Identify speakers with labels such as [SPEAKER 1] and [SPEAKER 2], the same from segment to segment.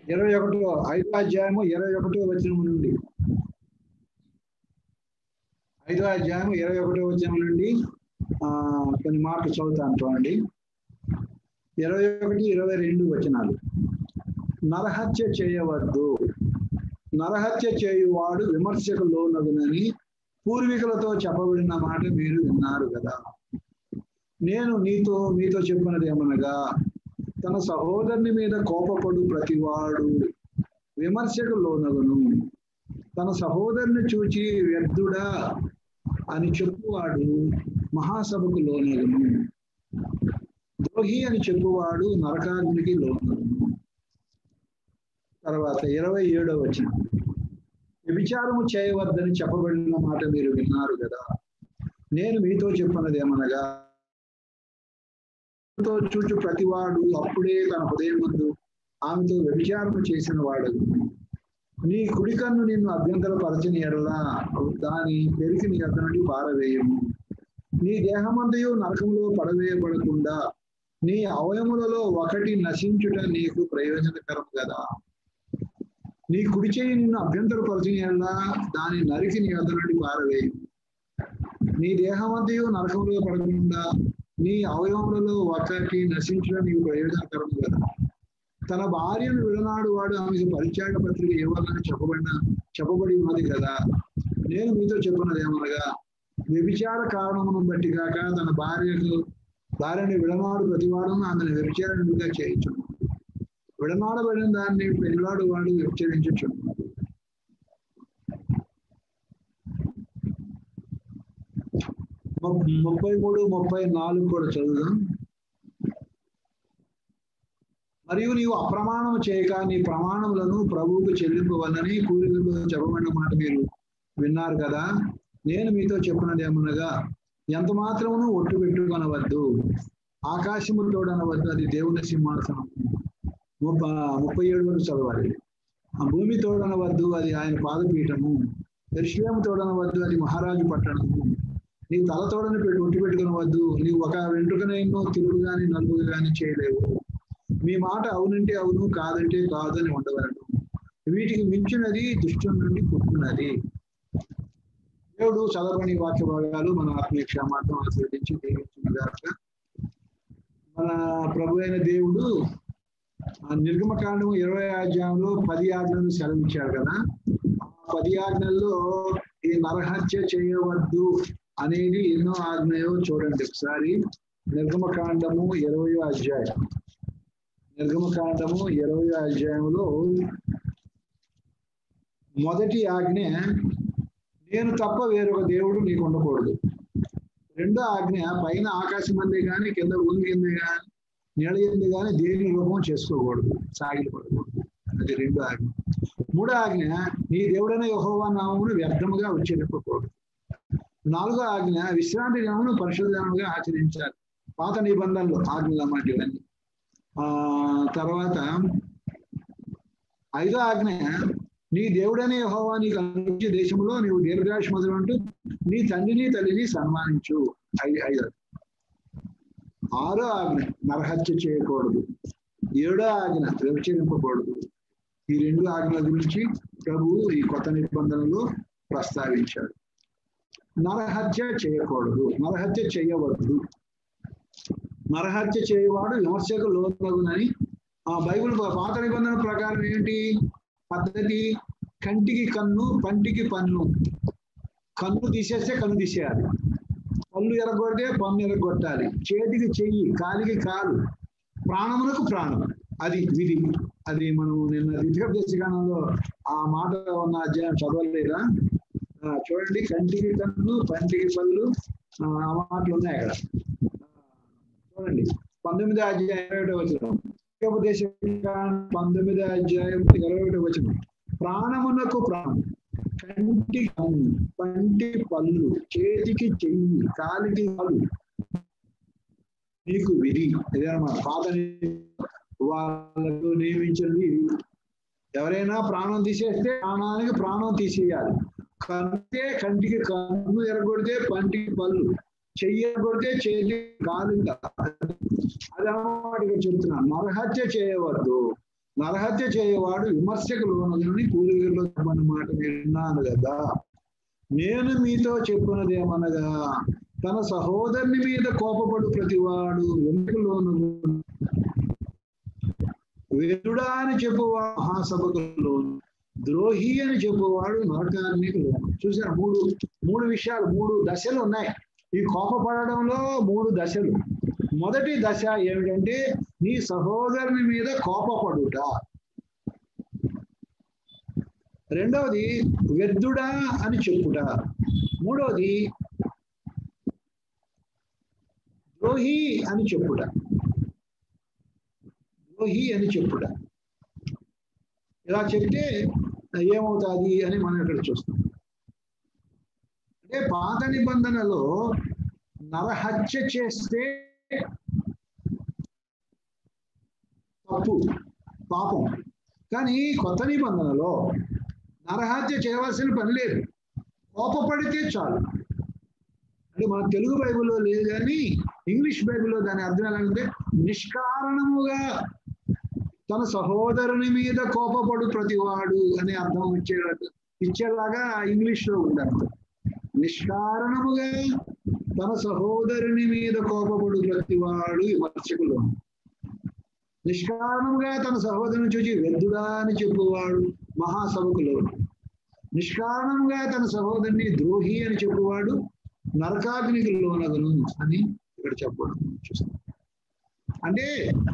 [SPEAKER 1] ఇరవై ఒకటో ఐదో అధ్యాయము ఇరవై ఒకటో వచనం నుండి ఐదో అధ్యాయం ఇరవై ఒకటో వచనం నుండి ఆ, కొన్ని మార్కులు చదువుతాను చూడండి ఇరవై ఒకటి ఇరవై రెండు వచనాలు నరహత్య చేయవద్దు నరహత్య చేయువాడు విమర్శకు లోనగునని పూర్వీకులతో చెప్పబడిన మాట మీరు విన్నారు కదా నేను నీతో మీతో చెప్పినది ఏమనగా తన సహోదరుని మీద కోపపడు ప్రతివాడు విమర్శకు లోనగును తన సహోదరుని చూచి వ్యర్థుడా అని చెప్పువాడు మహాసభకు లోనగును ద్రోహి అని చెప్పువాడు నరకాగ్నికి లోనగును తర్వాత ఇరవై ఏడవ వచ్చిన వ్యభిచారము చేయవద్దని చెప్పబడిన మాట మీరు విన్నారు కదా నేను మీతో చెప్పినది ఏమనగా తో చూచు ప్రతివాడు అప్పుడే తన హృదయం ముందు ఆమెతో వ్యభిచారం చేసిన వాడు నీ కుడి కన్ను నిన్ను అభ్యంతర పరచని ఎడలా దాని పెరికి నీ అర్థం నుండి పారవేయము నీ దేహమంతయు నరకంలో పడవేయబడకుండా నీ అవయములలో ఒకటి నశించుట నీకు ప్రయోజనకరం కదా నీ కుడి చేయి నిన్ను అభ్యంతర పరచని దాని నరికి నీ అర్థం నుండి పారవేయము నీ దేహమంతయు నరకంలో పడకుండా నీ అవయవములలో ఒకటి నశించడం నీకు ప్రయోజనకరం కదా తన భార్యను విడనాడు వాడు ఆమెకు పరిత్యాగ పత్రిక ఇవ్వాలని చెప్పబడిన చెప్పబడి ఉన్నది కదా నేను మీతో చెప్పినది ఏమనగా వ్యభిచార కారణమును బట్టి కాక తన భార్యకు భార్యని విడనాడు ప్రతివాడును ఆమెను వ్యభిచారణగా చేయించు విడనాడబడిన దాన్ని పెళ్ళాడు వాడు వ్యభిచరించుచున్నాడు ము- ముప్పై మూడు ముప్పై నాలుగు కూడా చదువుదాం మరియు నీవు అప్రమాణం చేయక నీ ప్రమాణములను ప్రభువుకు చెల్లింపవలని కూలికలు చెప్పబడిన మాట మీరు విన్నారు కదా నేను మీతో చెప్పినది ఏమనగా ఎంత మాత్రమును ఒట్టు పెట్టుకొనవద్దు ఆకాశము తోడనవద్దు అది దేవుని సింహాసనం ముప్ప ముప్పై ఏడు వరకు చదవాలి ఆ భూమి తోడనవద్దు అది ఆయన పాదపీఠము ఎరుశ్లేము తోడనవద్దు అది మహారాజు పట్టణము నీ తల తోడని పెట్టి ఒట్టి పెట్టుకునవద్దు నీవు ఒక వెంట్రుకనైనో తిరుగు గాని నలుగు గాని చేయలేవు మీ మాట అవునంటే అవును కాదంటే కాదు అని ఉండవలను వీటికి మించినది దుష్టం నుండి పుట్టినది దేవుడు చదవని వాక్య భాగాలు మన ఆత్మీయ క్షేమార్థం ఆశీర్వదించి దీవించుగాక మన ప్రభు అయిన దేవుడు ఆ నిర్గమకాండం ఇరవై అధ్యాయంలో పది ఆజ్ఞలు సెలవిచ్చాడు కదా ఆ పది ఆజ్ఞల్లో ఈ నరహత్య చేయవద్దు అనేది ఎన్నో ఆజ్ఞయో చూడండి ఒకసారి నిర్గమకాండము ఇరవై అధ్యాయం నిర్గమకాండము ఇరవై అధ్యాయంలో మొదటి ఆజ్ఞ నేను తప్ప వేరొక దేవుడు నీకు ఉండకూడదు రెండో ఆజ్ఞ పైన ఆకాశం అందే కానీ కింద భూమి కింద కానీ నీళ్ళ కింద కానీ దేని రూపం చేసుకోకూడదు సాగిలపడకూడదు అది రెండో ఆజ్ఞ మూడో ఆజ్ఞ నీ దేవుడైన యెహోవా నామమును వ్యర్థముగా ఉచ్చరింపకూడదు నాలుగో ఆజ్ఞ విశ్రాంతి దినమును పరిశుద్ధముగా ఆచరించాలి పాత నిబంధనలు ఆజ్ఞలు అన్నమాట ఇవన్నీ ఆ తర్వాత ఐదో ఆజ్ఞ నీ దేవుడనే యెహోవా నీకు అనుగ్రహించే దేశంలో నీవు దీర్ఘాయుష్మతులు అంటూ నీ తండ్రిని తల్లిని సన్మానించు ఐ- ఐదో ఆరో ఆజ్ఞ నరహత్య చేయకూడదు ఏడో ఆజ్ఞ వ్యవచరింపకూడదు ఈ రెండు ఆజ్ఞల గురించి ప్రభువు ఈ కొత్త నిబంధనలో ప్రస్తావించాడు నరహత్య చేయకూడదు నరహత్య చేయవద్దు నరహత్య చేయవాడు విమర్శకు లోనగునని ఆ బైబిల్ పాత నిబంధన ప్రకారం ఏంటి పద్ధతి కంటికి కన్ను పంటికి పన్ను కన్ను తీసేస్తే కన్ను తీసేయాలి పళ్ళు ఎరగొడితే పన్ను ఎరగొట్టాలి చేతికి చెయ్యి కాలికి కాలు ప్రాణమునకు ప్రాణం అది విధి అది మనం నిన్న ద్వితీయోపదేశకాలంలో ఆ మాట ఉన్న అధ్యాయం చదవలేదా ఆ, చూడండి కంటికి కన్ను పంటికి పళ్ళు ఆ ఆ మాటలు ఉన్నాయి అక్కడ ఆ, చూడండి పంతొమ్మిది అధ్యాయం ఇరవై ఒకటో వచనం ఉపదేశం పంతొమ్మిది అధ్యాయం ఇరవై ఒకటో వచనం ప్రాణమునకు ప్రాణం కంటి కన్ను పంటి పళ్ళు చేతికి చెయ్యి కాలికి కాలు నీకు విధి ఇదన్నమాట పాత వాళ్ళకు నియమించినది ఎవరైనా ప్రాణం తీసేస్తే ప్రాణానికి ప్రాణం తీసేయాలి కంటే కంటికి కన్ను ఎరగొడితే పంటికి పళ్ళు చెయ్యి ఎరగొడితే చేతి కాలు అదన్నమాట ఇక్కడ చెప్తున్నాను నరహత్య చేయవద్దు నరహత్య చేయవాడు విమర్శకు లోనదని పూర్వీకుల్లో చెప్పిన మాట విన్నాను కదా నేను మీతో చెప్పినదేమనగా తన సహోదరుని మీద కోపపడు ప్రతివాడు వెనుకలోను వేదుడా అని చెప్పువాడు మహాసభకులో ద్రోహి అని చెప్పువాడు నరకానికి లోను చూసారా మూడు మూడు విషయాలు మూడు దశలు ఉన్నాయి ఈ కోపపడడంలో మూడు దశలు మొదటి దశ ఏమిటంటే నీ సహోదరుని మీద కోపపడుట రెండవది వ్యర్థుడా అని చెప్పుట మూడవది ద్రోహి అని చెప్పుట ద్రోహి అని చెప్పుట ఇలా చెప్తే ఏమవుతుంది అని మనం ఇక్కడ చూస్తాం అంటే పాత నిబంధనలో నరహత్య చేస్తే తప్పు పాపం కానీ కొత్త నిబంధనలో నరహత్య చేయవలసిన పని లేదు కోపపడితే చాలు అంటే మన తెలుగు బైబిల్లో లేదు కానీ ఇంగ్లీష్ బైబిల్లో దాని అర్థం ఎలా అంటే నిష్కారణముగా తన సహోదరుని మీద కోపపడు ప్రతివాడు అనే అర్థం ఇచ్చే ఇచ్చేలాగా ఇంగ్లీష్ లో ఉందన్నమాట నిష్కారణముగా తన సహోదరుని మీద కోపపడు ప్రతివాడు విమర్శకులు నిష్కారణముగా తన సహోదరుని చూచి వెద్దుడా అని చెప్పువాడు మహాసభకులు నిష్కారణంగా తన సహోదరుని ద్రోహి అని చెప్పువాడు నరకాగ్నికి లోనగను అని ఇక్కడ చెప్పడం చూస్తాం అంటే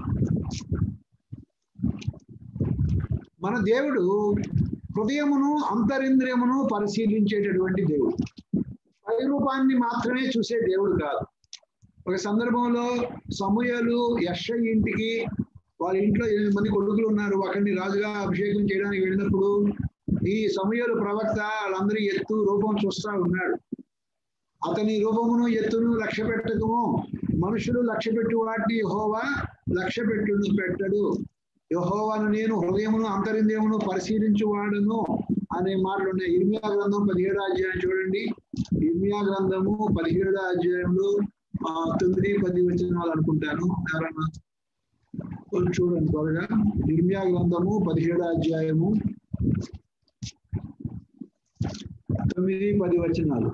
[SPEAKER 1] మన దేవుడు హృదయమును అంతరింద్రియమును పరిశీలించేటటువంటి దేవుడు పై రూపాన్ని మాత్రమే చూసే దేవుడు కాదు ఒక సందర్భంలో సమూహలు యశ ఇంటికి వాళ్ళ ఇంట్లో ఎనిమిది మంది కొడుకులు ఉన్నారు ఒకరిని రాజుగా అభిషేకం చేయడానికి వెళ్ళినప్పుడు ఈ సమూహలు ప్రవక్త వాళ్ళందరి ఎత్తు రూపం చూస్తా ఉన్నాడు అతని రూపమును ఎత్తును లక్ష్య పెట్టకము మనుషులు లక్ష్య పెట్టు వాటిని యహోవా లక్ష్య పెట్టు పెట్టడు యహోవాను నేను హృదయమును అంతరింద్రియమును పరిశీలించువాడును అనే మాటలు ఉన్నాయి ఇర్మియా గ్రంథం పదిహేడు అధ్యాయం చూడండి ఇర్మియా గ్రంథము పదిహేడు అధ్యాయంలో ఆ తొమ్మిది పది వచనాలు అనుకుంటాను ఎవరన్నా కొంచెం చూడండి త్వరగా ఇర్మియా గ్రంథము పదిహేడు అధ్యాయము తొమ్మిది పది వచనాలు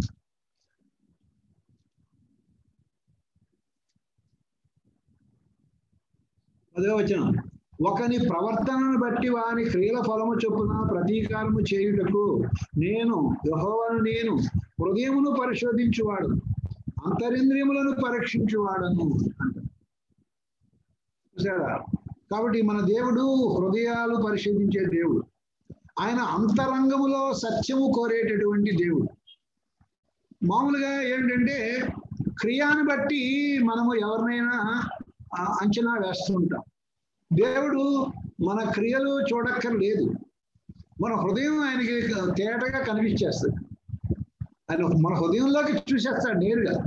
[SPEAKER 1] పదో వచనం ఒకని ప్రవర్తనను బట్టి వాని క్రియల ఫలము చొప్పున ప్రతీకారము చేయుటకు నేను యహోవను నేను హృదయమును పరిశోధించువాడు అంతరింద్రియములను పరీక్షించువాడను అంట చూసారా కాబట్టి మన దేవుడు హృదయాలు పరిశోధించే దేవుడు ఆయన అంతరంగములో సత్యము కోరేటటువంటి దేవుడు మామూలుగా ఏంటంటే క్రియాని బట్టి మనము ఎవరినైనా అంచనా వేస్తుంటాం దేవుడు మన క్రియలు చూడక్కర్లేదు మన హృదయం ఆయనకి తేటగా కనిపించేస్తుంది ఆయన మన హృదయంలోకి చూసేస్తాడు నేరుగా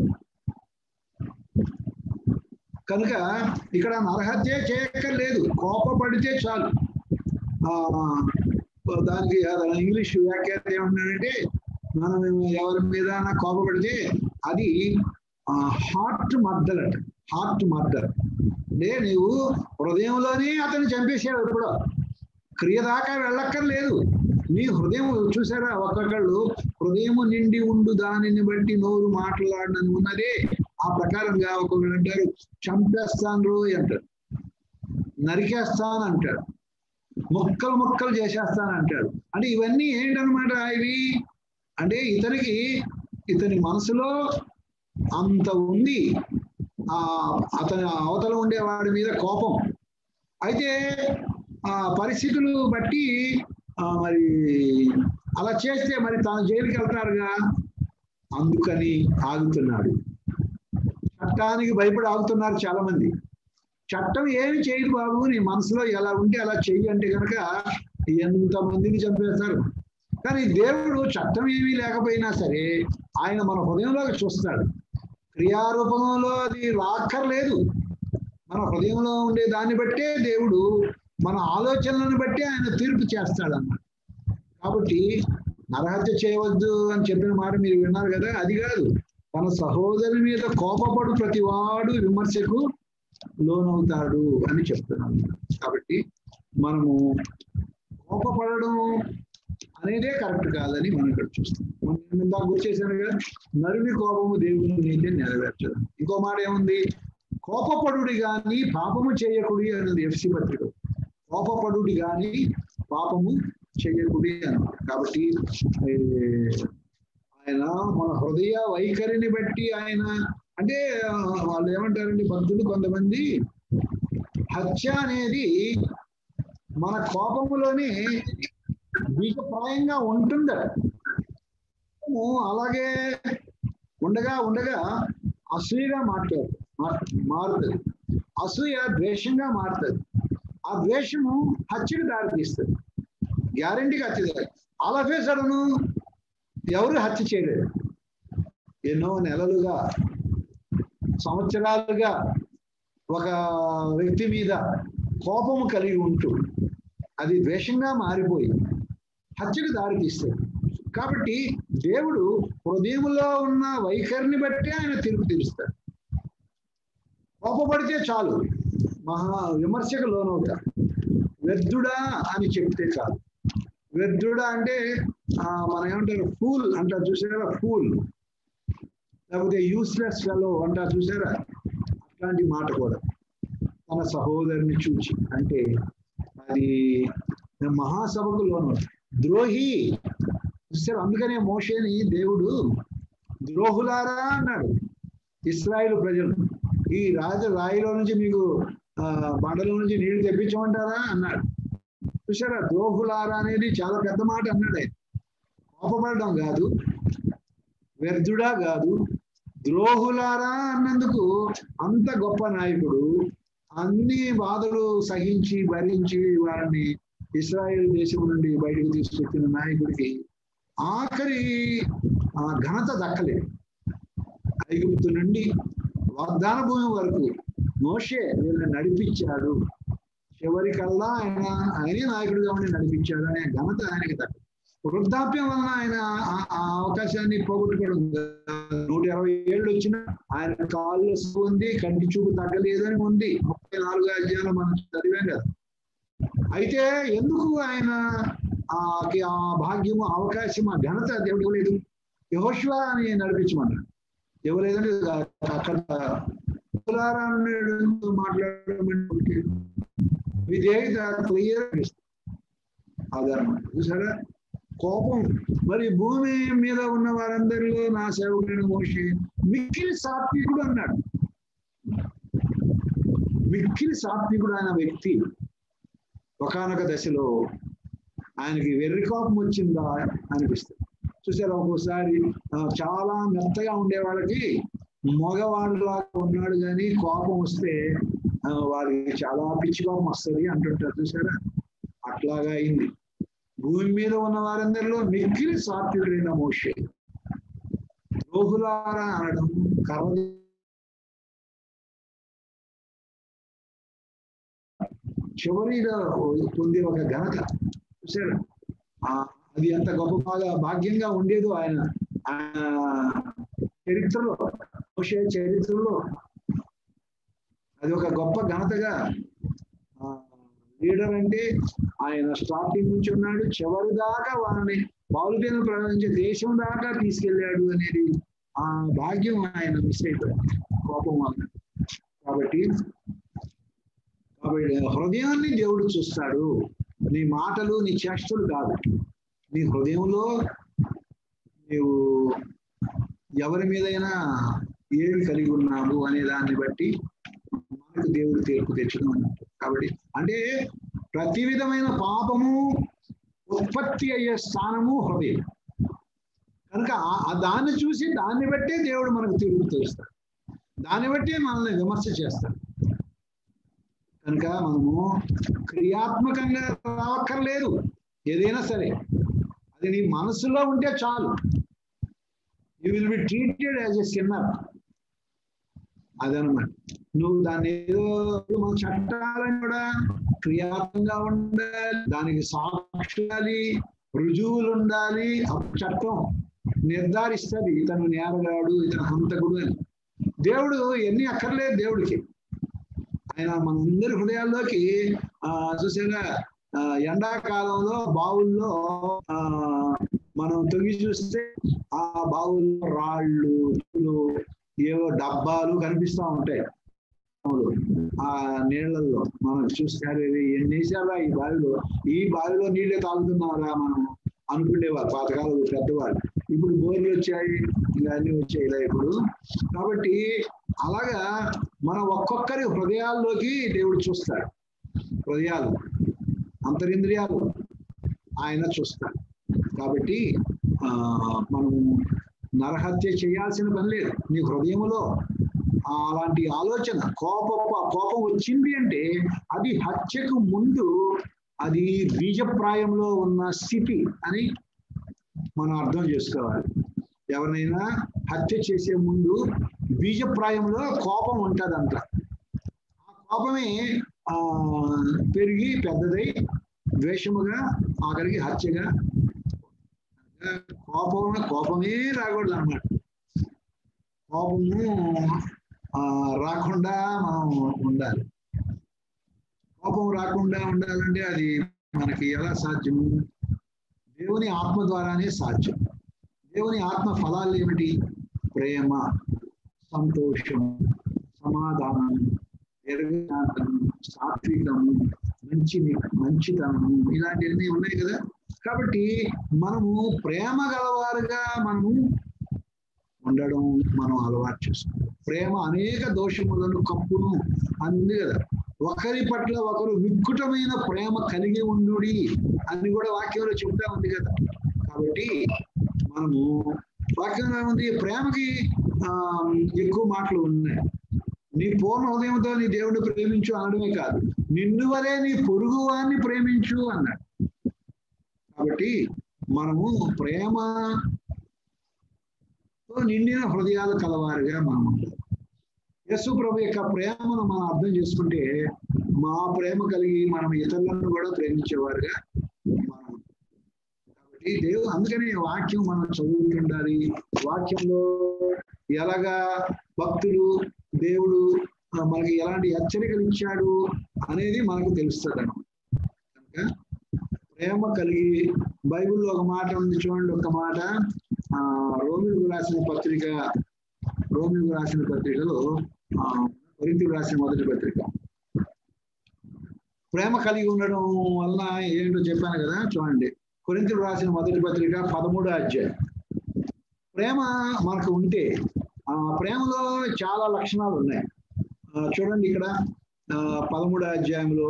[SPEAKER 1] కనుక ఇక్కడ నరహత్య చేయక్కర్లేదు కోపపడితే చాలు ఆ దానికి ఇంగ్లీష్ వ్యాఖ్యానం ఏమంటున్నాడంటే మనం ఎవరి మీద కోపపడితే అది హార్ట్ మర్డర్ అంట హార్ట్ మర్డర్ అంటే నీవు హృదయంలోనే అతన్ని చంపేసావు ఎప్పుడో క్రియ దాకా వెళ్ళక్కర్లేదు నీ హృదయం చూసారా ఒక్కొక్కళ్ళు హృదయము నిండి ఉండు దానిని బట్టి నోరు మాట్లాడనని ఉన్నదే ఆ ప్రకారంగా ఒక్కొక్కరు అంటారు చంపేస్తాను అంటారు నరికేస్తాను అంటాడు ముక్కలు ముక్కలు చేసేస్తాను అంటాడు అంటే ఇవన్నీ ఏంటనమాట ఇవి అంటే ఇతనికి ఇతని మనసులో అంత ఉంది ఆ అతని అవతల ఉండే వాడి మీద కోపం అయితే ఆ పరిస్థితులు బట్టి మరి అలా చేస్తే మరి తాను జైలుకి వెళ్తారుగా అందుకని ఆగుతున్నాడు చట్టానికి భయపడి ఆగుతున్నారు చాలా మంది చట్టం ఏమి చేయదు బాబు నీ మనసులో ఎలా ఉంటే అలా చెయ్యి అంటే కనుక ఎంతమందిని చంపేస్తారు కానీ దేవుడు చట్టం ఏమీ లేకపోయినా సరే ఆయన మన హృదయంలోకి చూస్తాడు క్రియారూపంలో అది రాక్కర్లేదు మన హృదయంలో ఉండే దాన్ని బట్టే దేవుడు మన ఆలోచనలను బట్టి ఆయన తీర్పు చేస్తాడు అన్నమాట కాబట్టి నరహత్య చేయవద్దు అని చెప్పిన మాట మీరు విన్నారు కదా అది కాదు తన సహోదరి మీద కోపపడు ప్రతివాడు విమర్శకు లోనవుతాడు అని చెప్తున్నాను కాబట్టి మనము కోపపడడం అనేదే కరెక్ట్ కాదని మనం ఇక్కడ చూస్తాం మనం నేను ఇందాక గుర్చేశాను కదా నరుని కోపము దేవుని నీతి నెరవేర్చదు ఇంకో మాట ఏముంది కోపపడుడి గాని పాపము చేయకుడి అన్నది ఎఫ్సి పత్రిక కోపపడుడి గాని పాపము చేయకుడి అన్నమాట కాబట్టి ఏ, ఆయన మన హృదయ వైఖరిని బట్టి ఆయన అంటే ఆ, వాళ్ళు ఏమంటారండి భక్తులు కొంతమంది హత్య అనేది మన కోపములోనే బీజప్రాయంగా ఉంటుందట కోపము అలాగే ఉండగా ఉండగా అసూయగా మాట్లాడు మారుతుంది అసూయ ద్వేషంగా మారుతుంది ఆ ద్వేషము హత్యకు దారితీస్తుంది గ్యారంటీగా హత్య దారి అలా సడను ఎవరు హత్య చేయలేరు ఎన్నో నెలలుగా సంవత్సరాలుగా ఒక వ్యక్తి మీద కోపము కలిగి ఉంటూ అది ద్వేషంగా మారిపోయి హత్యకు దారితీస్తుంది కాబట్టి దేవుడు హృదయంలో ఉన్న వైఖరిని బట్టి ఆయన తీర్పు తీరుస్తాడు కోపపడితే చాలు మహా విమర్శకు లోనవుతారు వ్యర్థుడా అని చెప్తే చాలు వ్యర్థుడా అంటే ఆ, మనం ఏమంటారు ఫూల్ అంటారు చూసారా ఫూల్ లేకపోతే యూస్లెస్ ఫెలో అంటారు చూసారా అట్లాంటి మాట కూడా తన సహోదరుని చూచి అంటే అది మహాసభకు లోను ద్రోహి చూసారు అందుకనే మోషేని దేవుడు ద్రోహులారా అన్నాడు ఇస్రాయేల్ ప్రజలు ఈ రాజ రాయిలో నుంచి మీకు ఆ, బండల నుంచి నీళ్లు తెప్పించమంటారా అన్నాడు చూసారా ద్రోహులారా అనేది చాలా పెద్ద మాట అన్నాడు ఆయన కోపపడడం కాదు వ్యర్థుడా కాదు ద్రోహులారా అన్నందుకు అంత గొప్ప నాయకుడు అన్ని బాధలు సహించి భరించి వారిని ఇస్రాయేల్ దేశం నుండి బయటకు తీసుకొచ్చిన నాయకుడికి ఆఖరి ఆ ఘనత దక్కలేదు ఐగుప్తు నుండి వాగ్దాన భూమి వరకు మోషే వీళ్ళని నడిపించాడు చివరికల్లా ఆయన ఆయనే నాయకుడిగా ఉండి నడిపించాడు అనే ఘనత ఆయనకి దక్క వృద్ధాప్యం వలన ఆయన ఆ- ఆ అవకాశాన్ని పోగొట్టుకోవడం కాదు. నూట ఇరవై ఏళ్ళు వచ్చిన ఆయన కాళ్ళు ఉంది కంటి చూపు తగ్గలేదని ఉంది ముప్పై నాలుగు అధ్యాయులు మనం చదివాం కదా అయితే ఎందుకు ఆయన ఆ ఆ భాగ్యము అవకాశం ఆ ఘనత దేవుడికి లేదు యహోష్వా అని నడిపించమన్నాడు ఎవరేదంటే అక్కడ కులారా అన్నాడు మాట్లాడమంటే విధేయత క్లియర్ ఆధారం చూసారా కోపం మరి భూమి మీద ఉన్న వారందరిలో నా సేవకుడైన మోషే మిక్కిలి సాత్వికుడు అన్నాడు మిక్కిలి సాత్వికుడు అయిన వ్యక్తి ఒకనొక దశలో ఆయనకి వెర్రి కోపం వచ్చిందా అనిపిస్తుంది చూసారా ఒక్కోసారి ఆ, చాలా మెత్తగా ఉండే వాళ్ళకి మగవాళ్ళలాగా ఉన్నాడు కానీ కోపం వస్తే ఆ, వారికి చాలా పిచ్చి కోపం వస్తుంది అంటుంటారు చూసారా అట్లాగా అయింది భూమి మీద ఉన్న వారందరిలో మిక్కిలి సాత్వికుడైన మోషే రోహులారా అనడం కర్ర చివరిగా పొందే ఒక ఘనత చూసారా ఆ, అది ఎంత గొప్ప బాగా భాగ్యంగా ఉండేదో ఆయన ఆయన చరిత్రలో మోషే చరిత్రలో అది ఒక గొప్ప ఘనతగా లీడర్ అంటే ఆయన స్టార్టింగ్ నుంచి ఉన్నాడు చివరి దాకా వాళ్ళని బాలుపేను ప్రవహించే దేశం దాకా తీసుకెళ్ళాడు అనేది ఆ భాగ్యం ఆయన మిస్ అయిపోయాడు కోపం వలన కాబట్టి కాబట్టి హృదయాన్ని దేవుడు చూస్తాడు నీ మాటలు నీ చేష్టలు కాదు నీ హృదయంలో నీవు ఎవరి మీదైనా ఏమి కలిగి ఉన్నావు అనే దాన్ని బట్టి మనకు దేవుడు తీర్పు తెచ్చడం అన్నట్టు కాబట్టి అంటే ప్రతి విధమైన పాపము ఉత్పత్తి అయ్యే స్థానము హృదయం కనుక ఆ- ఆ దాన్ని చూసి దాన్ని బట్టే దేవుడు మనకు తీర్పు తీస్తాడు దాన్ని బట్టే మనల్ని విమర్శ చేస్తాడు కనుక మనము క్రియాత్మకంగా రావక్కర్లేదు ఏదైనా సరే అది నీ మనసులో ఉంటే చాలు you will be treated as a sinner అదనమాట నువ్వు దాన్ని ఏదో మన చట్టాలని కూడా క్రియాత్మకంగా ఉండాలి దానికి సాక్షాలి రుజువులు ఉండాలి అప్పుడు చట్టం నిర్ధారిస్తుంది ఇతను నేరగాడు ఇతను హంతకుడు అని దేవుడు ఎన్ని అక్కర్లేదు దేవుడికి ఆయన మనందరి హృదయాల్లోకి ఆ చూసారా ఆ, ఎండాకాలంలో బావుల్లో ఆ మనం తొంగి చూస్తే ఆ బావుల్లో రాళ్ళు ఉప్పులు, ఏవో డబ్బాలు కనిపిస్తా ఉంటాయి బావులు. ఆ నీళ్ళల్లో మనం చూస్తే అరే రే, ఎన్ని వేసారా ఈ బావిలో ఈ బావిలో నీళ్ళే తాగుతున్నారా మనం అనుకునేవారు పాతకాలం పెద్దవాళ్ళు ఇప్పుడు బోర్లు వచ్చాయి ఇలా అన్ని వచ్చాయి ఇలా ఇప్పుడు కాబట్టి అలాగా మన ఒక్కొక్కరి హృదయాల్లోకి దేవుడు చూస్తాడు హృదయాలు అంతరింద్రియాలు ఆయన చూస్తాడు కాబట్టి ఆ మనం నరహత్య చేయాల్సిన పని లేదు నీ హృదయంలో ఆ అలాంటి ఆలోచన కోప కోపం వచ్చింది అంటే అది హత్యకు ముందు అది బీజప్రాయంలో ఉన్న స్థితి అని మనం అర్థం చేసుకోవాలి ఎవరినైనా హత్య చేసే ముందు బీజప్రాయంలో కోపం ఉంటుందంట ఆ కోపమే ఆ పెరిగి పెద్దదై ద్వేషముగా ఆఖరికి హత్యగా కోపం కోపమే రాకూడదు అన్నమాట కోపము ఆ, రాకుండా మనం ఉండాలి కోపం రాకుండా ఉండాలంటే అది మనకి ఎలా సాధ్యము దేవుని ఆత్మ ద్వారానే సాధ్యం దేవుని ఆత్మ ఫలాలు ఏమిటి ప్రేమ సంతోషం సమాధానం ఎరగశాంతం సాత్వికము మంచి మంచితనం ఇలాంటివన్నీ ఉన్నాయి కదా కాబట్టి మనము ప్రేమ గలవారుగా మనము ఉండడం మనం అలవాటు చేసుకుంటాం ప్రేమ అనేక దోషములను కప్పును అని ఉంది కదా ఒకరి పట్ల ఒకరు వికృతమైన ప్రేమ కలిగి ఉండుడి అని కూడా వాక్యంలో చెప్తా ఉంది కదా కాబట్టి మనము వాక్యంలో ఉంది ప్రేమకి ఆ ఎక్కువ మాటలు ఉన్నాయి నీ పూర్ణ హృదయంతో నీ దేవుడిని ప్రేమించు అనడమే కాదు నిన్ను వలే నీ పొరుగు వారిని ప్రేమించు అన్నాడు కాబట్టి మనము ప్రేమ నిండిన హృదయాలు కలవారుగా మనం ఉండాలి యశు ప్రభు యొక్క ప్రేమను మనం అర్థం చేసుకుంటే మా ప్రేమ కలిగి మనం ఇతరులను కూడా ప్రేమించేవారుగా మనం ఉండాలి. కాబట్టి దేవుడు అందుకని వాక్యం మనం చదువుతుండాలి వాక్యంలో ఎలాగా భక్తులు దేవుడు ఆ, మనకి ఎలాంటి హెచ్చరికలు ఇచ్చాడు అనేది మనకు తెలుస్తుంది అన్నమాట కనుక ప్రేమ కలిగి బైబిల్లో ఒక మాట ఉంది చూడండి ఒక మాట ఆ రోమిలకు రాసిన పత్రిక రోమిలకు రాసిన పత్రికలో ఆ, కొరింథీయులకు రాసిన మొదటి పత్రిక ప్రేమ కలిగి ఉండడం వలన ఏంటో చెప్పాను కదా చూడండి కొరింథీయులకు రాసిన మొదటి పత్రిక పదమూడో అధ్యాయం ప్రేమ మనకు ఉంటే ఆ ప్రేమలో చాలా లక్షణాలు ఉన్నాయి ఆ, చూడండి ఇక్కడ ఆ, పదమూడో అధ్యాయంలో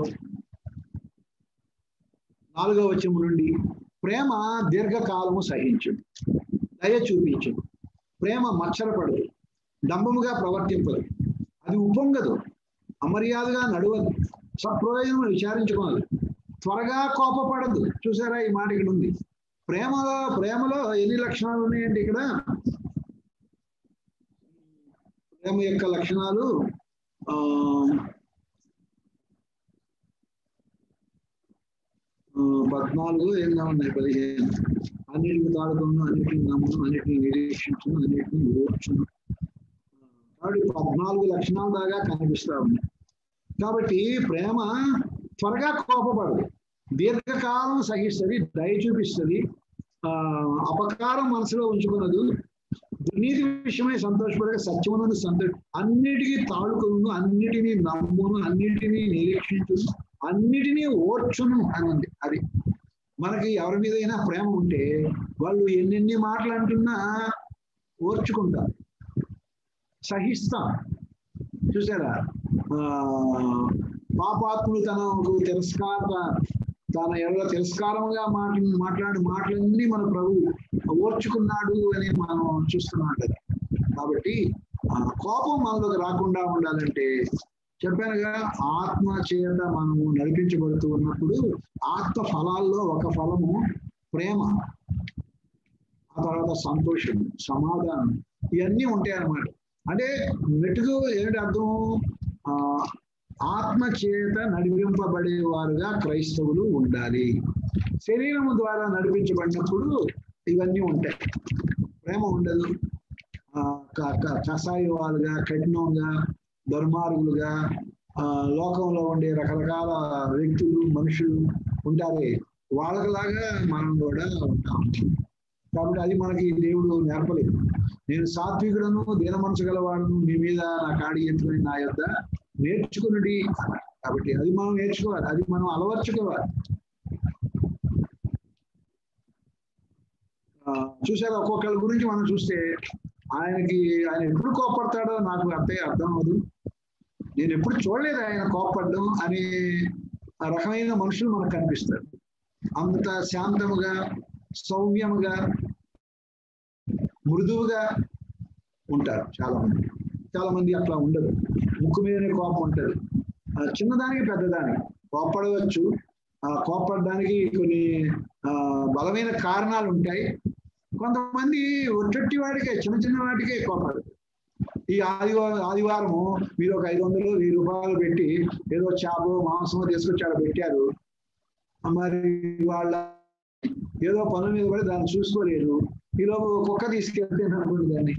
[SPEAKER 1] నాలుగో వచనం నుండి ప్రేమ దీర్ఘకాలము సహించు దయ చూపించు ప్రేమ మచ్చరపడదు డంబముగా ప్రవర్తింపదు అది ఉప్పొంగదు అమర్యాదగా నడవదు సప్రయోజనం విచారించుకోదు త్వరగా కోపపడదు చూసారా ఈ మాట ఇక్కడ ఉంది ప్రేమలో ప్రేమలో ఎన్ని లక్షణాలు ఉన్నాయండి ఇక్కడ ప్రేమ యొక్క లక్షణాలు ఆ ఆ, పద్నాలుగు ఎన్నో ఉన్నాయి పదిహేను అన్నిటిని తాడుకును అన్నిటిని నమ్మును అన్నిటిని నిరీక్షించును అన్నిటిని ఓర్చును ఆ, కాబట్టి పద్నాలుగు లక్షణాల దాకా కనిపిస్తా ఉన్నాయి కాబట్టి ప్రేమ త్వరగా కోపపడదు దీర్ఘకాలం సహిస్తుంది దయ చూపిస్తుంది ఆ అపకారం మనసులో ఉంచుకున్నదు దుర్నీతి విషయమై సంతోషపడక సత్యమునందు సంతోష అన్నిటికీ తాడుకును అన్నిటినీ నమ్మును అన్నిటినీ నిరీక్షించును అన్నిటినీ ఓర్చును అని ఉంది అది మనకి ఎవరి మీద అయినా ప్రేమ ఉంటే వాళ్ళు ఎన్నెన్ని మాటలు అంటున్నా ఓర్చుకుంటారు సహిస్తాం చూసారా ఆ పాపాత్ములు తనకు తిరస్కార తన ఎవరో తిరస్కారంగా మాట్లా మాట్లాడి మాటలన్నీ మన ప్రభు ఓర్చుకున్నాడు అని మనం చూస్తున్నాం కదా కాబట్టి ఆ కోపం మనలోకి రాకుండా ఉండాలంటే చెప్పానుగా ఆత్మ చేత మనము నడిపించబడుతూ ఉన్నప్పుడు ఆత్మ ఫలాల్లో ఒక ఫలము ప్రేమ ఆ తర్వాత సంతోషం సమాధానం ఇవన్నీ ఉంటాయి అన్నమాట అంటే మెట్టుకు ఏంటి అర్థం ఆ ఆత్మ చేత నడిపింపబడేవారుగా క్రైస్తవులు ఉండాలి శరీరము ద్వారా నడిపించబడినప్పుడు ఇవన్నీ ఉంటాయి ప్రేమ ఉండదు ఆ క- క- కషాయవాలుగా కఠినంగా దుర్మార్గులుగా ఆ, లోకంలో ఉండే రకరకాల వ్యక్తులు మనుషులు ఉంటారే వాళ్ళలాగా మనం కూడా ఉంటాం కాబట్టి అది మనకి దేవుడు నేర్పలేదు నేను సాత్వికుడను దీన మనసు గలవాడును మీ మీద నా కాడి ఎత్తుకుని నా యొక్క నేర్చుకున్నది కాబట్టి అది మనం నేర్చుకోవాలి అది మనం అలవర్చుకోవాలి ఆ, చూసారా ఒక్కొక్కరి గురించి మనం చూస్తే ఆయనకి ఆయన ఎప్పుడు కోపడతాడో నాకు అర్థం అర్థం అవదు నేను ఎప్పుడు చూడలేదు ఆయన కోపడడం అనే ఆ రకమైన మనుషులు మనకు కనిపిస్తారు అంత శాంతముగా సౌమ్యముగా మృదువుగా ఉంటారు చాలా మంది చాలా మంది అట్లా ఉండదు ముక్కు మీదనే కోపం ఉంటుంది ఆ, చిన్నదానికి పెద్దదానికి కోపడవచ్చు ఆ కోపడడానికి కొన్ని ఆ, బలమైన కారణాలు ఉంటాయి కొంతమంది ఒట్టొట్టి వాడికే చిన్న చిన్న వాటికే కోపడదు ఈ ఆదివారం ఆదివారము మీరు ఒక ఐదు వందలు వెయ్యి రూపాయలు పెట్టి ఏదో చేప మాంసమో తీసుకొచ్చి ఆడ పెట్టారు మరి వాళ్ళ ఏదో పనుల మీద పడి దాన్ని చూసుకోలేదు ఈలోపు కుక్క తీసుకెళ్తే అనుకోండి దాన్ని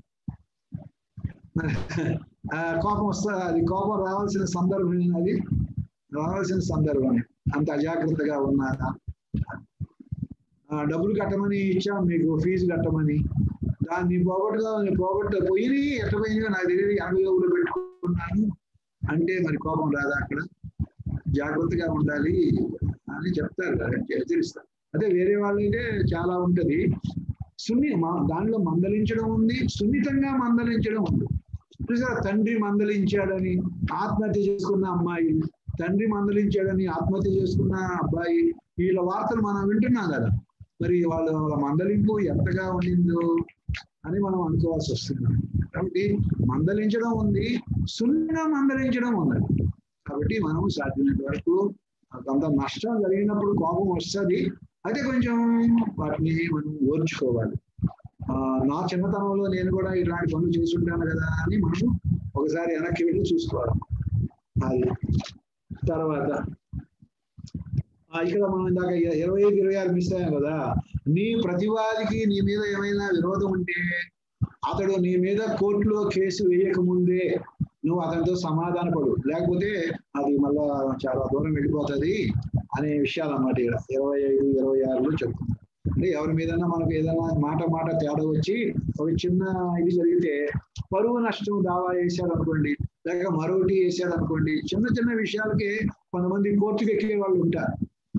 [SPEAKER 1] ఆ కోపం వస్తా అది కోపం రావాల్సిన సందర్భం అది రావాల్సిన సందర్భం అంత అజాగ్రత్తగా ఉన్నారా ఆ, డబ్బులు కట్టమని ఇచ్చాం మీకు ఫీజు కట్టమని దాన్ని పోగొట్టుగా పోగొట్ట పోయి ఎట్ట పోయినా నాకు తెలియదు యాభై వేలు పెట్టుకున్నాను అంటే మరి కోపం రాదా అక్కడ జాగ్రత్తగా ఉండాలి అని చెప్తారు కదా, హెచ్చరిస్తారు అదే వేరే వాళ్ళైతే చాలా ఉంటది సున్ని మా- దానిలో మందలించడం ఉంది సున్నితంగా మందలించడం ఉంది చూసారా తండ్రి మందలించాడని ఆత్మహత్య చేసుకున్న అమ్మాయి తండ్రి మందలించాడని ఆత్మహత్య చేసుకున్న అబ్బాయి వీళ్ళ వార్తలు మనం వింటున్నాం కదా మరి వాళ్ళ వాళ్ళ మందలింపు ఎంతగా ఉండిందో అని మనం అనుకోవాల్సి వస్తుంది కాబట్టి మందలించడం ఉంది సున్నిగా మందలించడం ఉంది కాబట్టి మనం సాధ్యమైనంత వరకు కొంత నష్టం జరిగినప్పుడు కోపం వస్తుంది అయితే కొంచెం వాటిని మనం ఓర్చుకోవాలి ఆ, నా చిన్నతనంలో నేను కూడా ఇలాంటి పనులు చేసి ఉంటాను కదా అని మనం ఒకసారి వెనక్కి వెళ్ళి చూసుకోవాలి అది తర్వాత ఆ, ఇక్కడ మనం ఇందాక ఇ- ఇరవై ఐదు ఇరవై ఆరు మిస్ అయ్యాం కదా నీ ప్రతివాదికి నీ మీద ఏమైనా విరోధం ఉంటే అతడు నీ మీద కోర్టులో కేసు వేయక ముందే నువ్వు అతనితో సమాధాన పడు లేకపోతే అది మళ్ళా చాలా దూరం వెళ్ళిపోతుంది అనే విషయాలు అన్నమాట ఇక్కడ ఇరవై ఐదు ఇరవై ఆరులో చెప్తున్నారు అంటే ఎవరి మీదన్నా మనకు ఏదైనా మాట మాట తేడా వచ్చి ఒక చిన్న ఇది జరిగితే పరువు నష్టం దావా వేసాడు అనుకోండి లేక మరొకటి వేసాడు అనుకోండి చిన్న చిన్న విషయాలకి కొంతమంది కోర్టుకి ఎక్కే వాళ్ళు ఉంటారు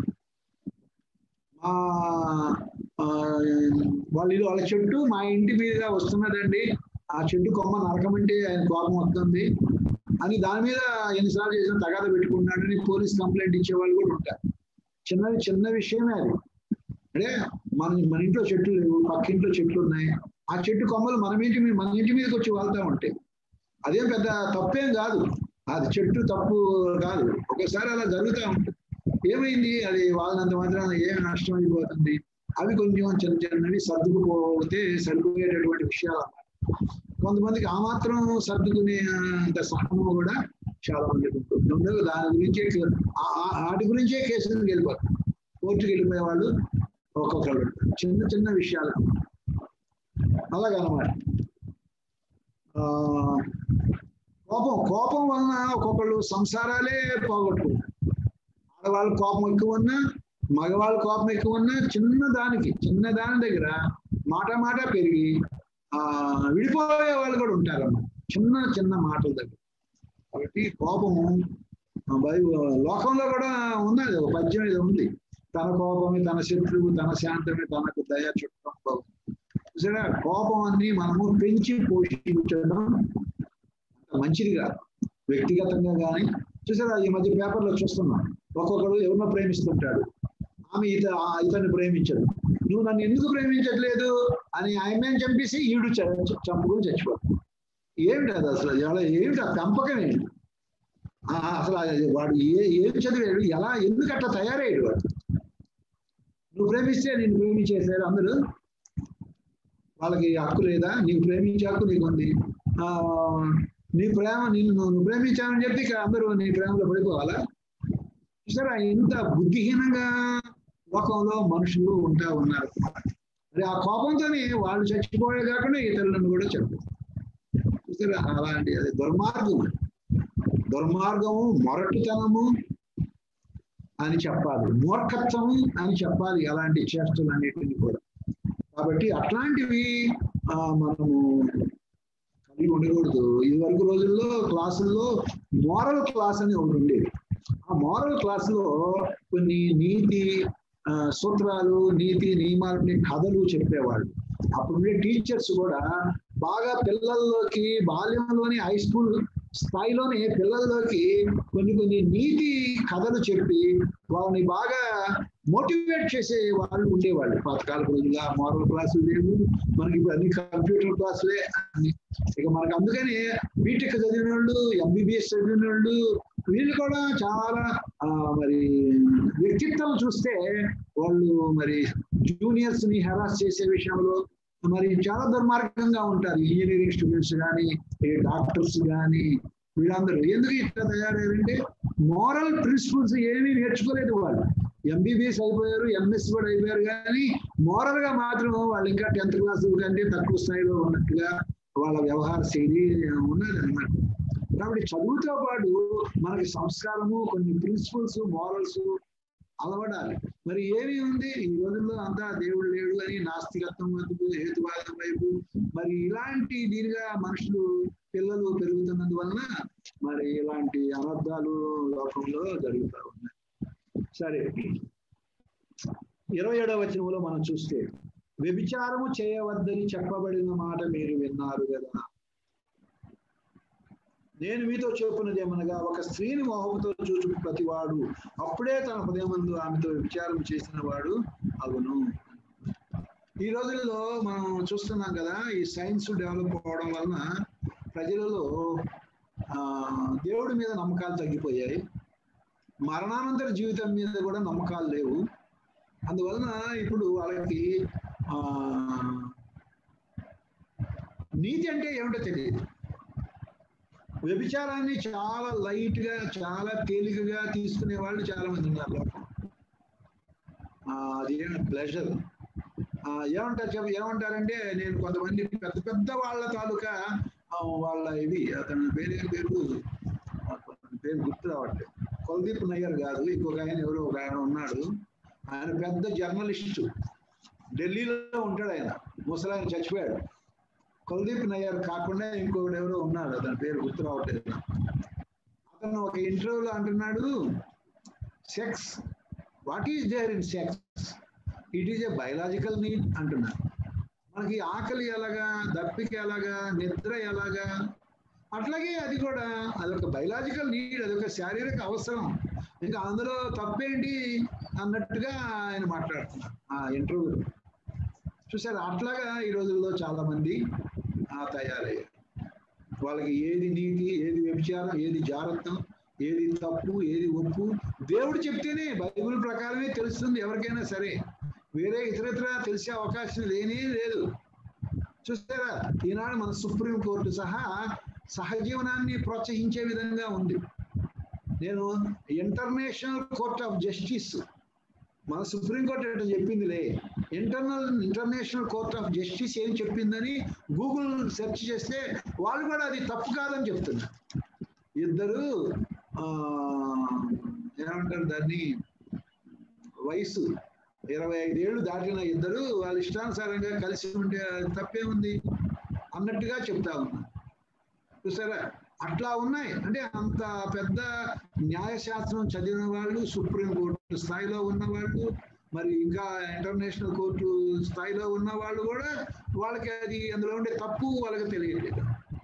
[SPEAKER 1] మా ఆ, వాళ్ళు ఇది వాళ్ళ చెట్టు మా ఇంటి మీదుగా వస్తున్నదండి ఆ చెట్టు కొమ్మ నరకమంటే ఆయన కోపం వస్తుంది అని దాని మీద ఎన్నిసార్లు చేసిన తగాద పెట్టుకున్నాడని పోలీస్ కంప్లైంట్ ఇచ్చే వాళ్ళు కూడా ఉంటారు చిన్నది చిన్న విషయమే అది అంటే మన మన ఇంట్లో చెట్లు లేవు పక్కింట్లో చెట్లు ఉన్నాయి ఆ చెట్టు కొమ్మలు మన ఇంటి మీద మన ఇంటి మీదకి వచ్చి వాళ్తా ఉంటాయి అదేం పెద్ద తప్పేం కాదు అది చెట్టు తప్పు కాదు ఒకసారి అలా జరుగుతూ ఉంటుంది ఏమైంది అది వాళ్ళంత మాత్రాన ఏం నష్టం అయిపోతుంది అవి కొంచెం చిన్న చిన్నవి సర్దుకుపోతే సరిపోయేటటువంటి విషయాలు అన్నమాట కొంతమందికి ఆ మాత్రం సర్దుకునే అంత సహనం కూడా చాలా మందికి ఉంటుంది ఉండదు దాని గురించే ఆ- ఆ- వాటి గురించే కేసులకు వెళ్ళిపోతారు కోర్టుకి వెళ్ళిపోయే వాళ్ళు ఒక్కొక్కరు ఉంటారు. చిన్న చిన్న విషయాలు అలాగనమాట ఆ, కోపం కోపం వలన ఒక్కొక్కళ్ళు సంసారాలే పోగొట్టుకుంటారు ఆడవాళ్ళ కోపం ఎక్కువ ఉన్నా మగవాళ్ళ కోపం ఎక్కువ ఉన్నా చిన్న దానికి చిన్న దాని దగ్గర మాట మాట పెరిగి ఆ విడిపోయే వాళ్ళు కూడా ఉంటారన్నమాట చిన్న చిన్న మాటల దగ్గర కాబట్టి కోపము ఆ, బైబిల్ లోకంలో కూడా ఉన్నది ఒక పద్యం ఇది ఉంది తన కోపమే తన శత్రువు తన శాంతమే తనకు దయ చుట్టం చూసారా కోపం అన్ని మనము పెంచి పోషించడం అంత మంచిది కాదు వ్యక్తిగతంగా కానీ చూసారా ఈ మధ్య పేపర్లో చూస్తున్నాం ఒక్కొక్కడు ఎవరినో ప్రేమిస్తుంటాడు ఆమె ఇత ఆ ఇతన్ని ప్రేమించదు నువ్వు నన్ను ఎందుకు ప్రేమించట్లేదు అని ఆయనే చంపేసి ఈడు చ- చంపుకొని చచ్చిపోతాడు ఏమిటి అది అసలు ఎలా ఏమిటి ఆ పెంపకం ఏంటి ఆ, అసలు అది వాడు ఏ ఏం చదివాడు ఎలా ఎందుకు అట్లా తయారయ్యాడు వాడు నువ్వు ప్రేమిస్తే నేను ప్రేమించేసారు అందరూ వాళ్ళకి హక్కు లేదా నీకు ప్రేమించే హక్కు నీకు ఉంది ఆ, నీ ప్రేమ నిన్ను నువ్వు ప్రేమించావని చెప్పి ఇక అందరూ నీ ప్రేమలో పడిపోవాలా చూసారా ఇంత బుద్ధిహీనంగా లోకంలో మనుషులు ఉంటా ఉన్నారు మరి ఆ కోపంతోనే వాళ్ళు చచ్చిపోయే కాకుండా ఇతరులను కూడా చంపారు చూసారా అలాంటి అది దుర్మార్గం దుర్మార్గము మొరటుతనము అని చెప్పాలి మూర్ఖత్వము అని చెప్పాలి అలాంటి చేష్టలు అన్నిటిని కూడా కాబట్టి అట్లాంటివి ఆ, మనము కలిగి ఉండకూడదు ఇది వరకు రోజుల్లో క్లాసుల్లో మోరల్ క్లాస్ అని ఒకటి ఉండేది ఆ మోరల్ క్లాస్ లో కొన్ని నీతి ఆ, సూత్రాలు నీతి నియమాలని కథలు చెప్పేవాళ్ళు అప్పుడుండే టీచర్స్ కూడా బాగా పిల్లల్లోకి బాల్యంలోని హై స్కూల్ స్థాయిలోనే పిల్లల్లోకి కొన్ని కొన్ని నీతి కథలు చెప్పి వాళ్ళని బాగా మోటివేట్ చేసే వాళ్ళు ఉండేవాళ్ళు పాతకాల రోజుల్లో మోరల్ క్లాసులు లేవు మనకి ఇప్పుడు అన్ని కంప్యూటర్ క్లాసులే అన్ని ఇక మనకు అందుకని బీటెక్ చదివిన వాళ్ళు ఎంబీబీఎస్ చదివిన వాళ్ళు వీళ్ళు కూడా చాలా ఆ, మరి వ్యక్తిత్వం చూస్తే వాళ్ళు మరి జూనియర్స్ ని హెరాస్ చేసే విషయంలో మరి చాలా దుర్మార్గంగా ఉంటారు ఇంజనీరింగ్ స్టూడెంట్స్ కానీ డాక్టర్స్ కానీ వీళ్ళందరూ ఎందుకు ఇట్లా తయారయ్యారంటే మోరల్ ప్రిన్సిపల్స్ ఏమీ నేర్చుకోలేదు వాళ్ళు ఎంబీబీఎస్ అయిపోయారు ఎంఎస్ కూడా అయిపోయారు కానీ మోరల్ గా మాత్రం వాళ్ళు ఇంకా టెన్త్ క్లాస్ కంటే తక్కువ స్థాయిలో ఉన్నట్టుగా వాళ్ళ వ్యవహార శైలి ఉన్నది అనమాట కాబట్టి చదువుతో పాటు మనకి సంస్కారము కొన్ని ప్రిన్సిపల్స్ మోరల్స్ అలవడాలి మరి ఏమి ఉంది ఈ రోజుల్లో అంతా దేవుడు లేడు అని నాస్తికత్వం వైపు హేతువాదం వైపు మరి ఇలాంటి దీనిగా మనుషులు పిల్లలు పెరుగుతున్నందువలన మరి ఇలాంటి అనర్థాలు లోకంలో జరుగుతూ ఉన్నాయి సరే ఇరవై ఏడవ వచనంలో మనం చూస్తే వ్యభిచారము చేయవద్దని చెప్పబడిన మాట మీరు విన్నారు కదా నేను మీతో చెప్పున్నది ఏమనగా ఒక స్త్రీని మోహంతో చూచు ప్రతివాడు అప్పుడే తన హృదయమందు ఆమెతో విచారం చేసిన వాడు అవును ఈ రోజుల్లో మనం చూస్తున్నాం కదా ఈ సైన్స్ డెవలప్ అవడం వలన ప్రజలలో ఆ దేవుడి మీద నమ్మకాలు తగ్గిపోయాయి మరణానంతర జీవితం మీద కూడా నమ్మకాలు లేవు అందువలన ఇప్పుడు వాళ్ళకి ఆ నీతి అంటే ఏమిటో తెలియదు వ్యభిచారాన్ని చాలా లైట్ గా చాలా తేలికగా తీసుకునే వాళ్ళు చాలా మంది ఉన్నారు లోకం ఆ, అది ప్లెజర్ ఏమంటారు చెప్ప ఏమంటారంటే నేను కొంతమంది పెద్ద పెద్ద వాళ్ళ తాలూకా ఆ, వాళ్ళ ఇది అతని పేరు ఏం పేరు అతని పేరు గుర్తు రావట్లేదు కుల్దీప్ నయ్యర్ కాదు ఇంకొక ఆయన ఎవరో ఒక ఆయన ఉన్నాడు ఆయన పెద్ద జర్నలిస్టు ఢిల్లీలో ఉంటాడు ఆయన ముసలాయన చచ్చిపోయాడు కుల్దీప్ నయ్యర్ కాకుండా ఇంకొకటి ఎవరో ఉన్నాడు అతని పేరు గుర్తు రావట్లేదు నాకు. అతను ఒక ఇంటర్వ్యూలో అంటున్నాడు sex what is there in sex it is a biological need అంటున్నాడు మనకి ఆకలి ఎలాగా దప్పిక ఎలాగా నిద్ర ఎలాగా అట్లాగే అది కూడా అదొక బయలాజికల్ నీడ్ అదొక శారీరక అవసరం ఇంకా అందులో తప్పేంటి అన్నట్టుగా ఆయన మాట్లాడుతున్నారు ఆ ఇంటర్వ్యూలో చూసారు అట్లాగా ఈ రోజుల్లో చాలా మంది ఆ తయారయ్యారు వాళ్ళకి ఏది నీతి ఏది వ్యభిచారం ఏది జాగ్రత్తం ఏది తప్పు ఏది ఒప్పు దేవుడు చెప్తేనే బైబిల్ ప్రకారమే తెలుస్తుంది ఎవరికైనా సరే వేరే ఇతరత్ర తెలిసే అవకాశం లేనే లేదు చూస్తారా ఈనాడు మన సుప్రీం కోర్టు సహా సహజీవనాన్ని ప్రోత్సహించే విధంగా ఉంది నేను ఇంటర్నేషనల్ కోర్ట్ ఆఫ్ జస్టిస్ మన సుప్రీంకోర్టు ఎట్లా చెప్పిందిలే internal international court of justice ఏం చెప్పిందని గూగుల్ సెర్చ్ చేస్తే వాళ్ళు కూడా అది తప్పు కాదని చెప్తున్నారు ఇద్దరు ఆ, ఏమంటారు దాన్ని వయసు ఇరవై ఐదేళ్లు దాటిన ఇద్దరు వాళ్ళ ఇష్టానుసారంగా కలిసి ఉంటే అది తప్పే ఉంది అన్నట్టుగా చెప్తా ఉన్నారు చూసారా అట్లా ఉన్నాయి అంటే అంత పెద్ద న్యాయశాస్త్రం చదివిన వాళ్ళు సుప్రీం కోర్టు స్థాయిలో ఉన్న వాళ్ళు మరి ఇంకా ఇంటర్నేషనల్ కోర్టు స్థాయిలో ఉన్న వాళ్ళు కూడా వాళ్ళకి అది అందులో ఉండే తప్పు వాళ్ళకి తెలియట్లేదు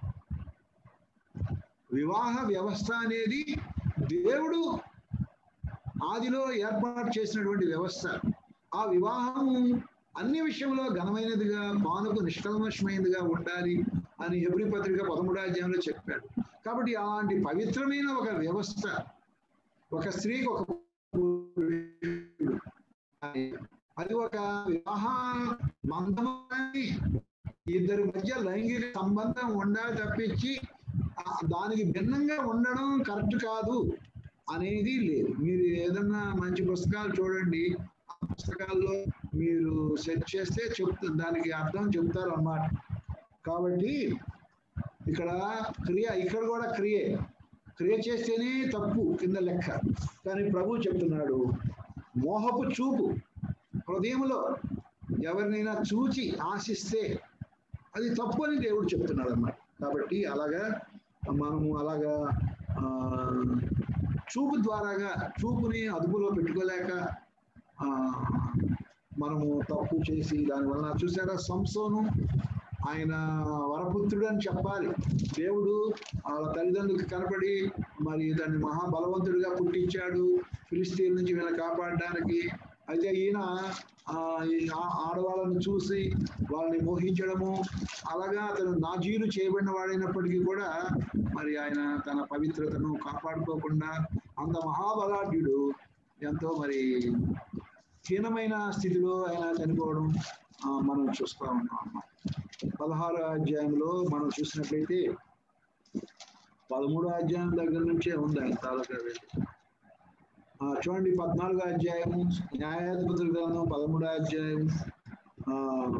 [SPEAKER 1] వివాహ వ్యవస్థ అనేది దేవుడు ఆదిలో ఏర్పాటు చేసినటువంటి వ్యవస్థ ఆ వివాహం అన్ని విషయంలో ఘనమైనదిగా పానుకు నిష్కల్మషమైనదిగా ఉండాలి అని హెబ్రి పత్రిక పదమూడో అధ్యాయంలో చెప్పాడు కాబట్టి అలాంటి పవిత్రమైన ఒక వ్యవస్థ ఒక స్త్రీకి ఒక పురుషుడు. అది ఒక వివాహ బంధం కానీ ఇద్దరి మధ్య లైంగిక సంబంధం ఉండాలి తప్పించి ఆ దానికి భిన్నంగా ఉండడం కరెక్ట్ కాదు అనేది లేదు మీరు ఏదన్నా మంచి పుస్తకాలు చూడండి ఆ పుస్తకాల్లో మీరు సెర్చ్ చేస్తే చెప్తు దానికి అర్థం చెప్తారు అన్నమాట కాబట్టి ఇక్కడ క్రియ ఇక్కడ కూడా క్రియే క్రియ చేస్తేనే తప్పు కింద లెక్క కానీ ప్రభు చెప్తున్నాడు మోహపు చూపు హృదయంలో ఎవరినైనా చూచి ఆశిస్తే అది తప్పు అని దేవుడు చెప్తున్నాడు అన్నమాట కాబట్టి అలాగా మనము అలాగా ఆ, చూపు ద్వారాగా చూపుని అదుపులో పెట్టుకోలేక ఆ, మనము తప్పు చేసి దానివల్ల చూసారా సంసోను ఆయన వరపుత్రుడు అని చెప్పాలి దేవుడు వాళ్ళ తల్లిదండ్రులకు కనపడి మరి దాన్ని మహాబలవంతుడిగా పుట్టించాడు ఫిలిస్తీన్ నుంచి వీళ్ళని కాపాడడానికి అయితే ఈయన ఆ, ఈ ఆ- ఆడవాళ్ళను చూసి వాళ్ళని మోహించడము అలాగా అతను నాజీలు చేయబడిన వాడైనప్పటికీ కూడా మరి ఆయన తన పవిత్రతను కాపాడుకోకుండా అంత మహాబలాఢ్యుడు ఎంతో మరి హీనమైన స్థితిలో ఆయన చనిపోవడం ఆ, మనం చూస్తూ ఉన్నాం అన్నమాట పదహారో అధ్యాయంలో మనం చూసినట్లయితే పదమూడో అధ్యాయం దగ్గర నుంచే ఉంది ఆయన తాలూకా వెళ్ళి ఆ, చూడండి పద్నాలుగో అధ్యాయము న్యాయాధిపతుల గ్రంథం పదమూడో అధ్యాయం ఆ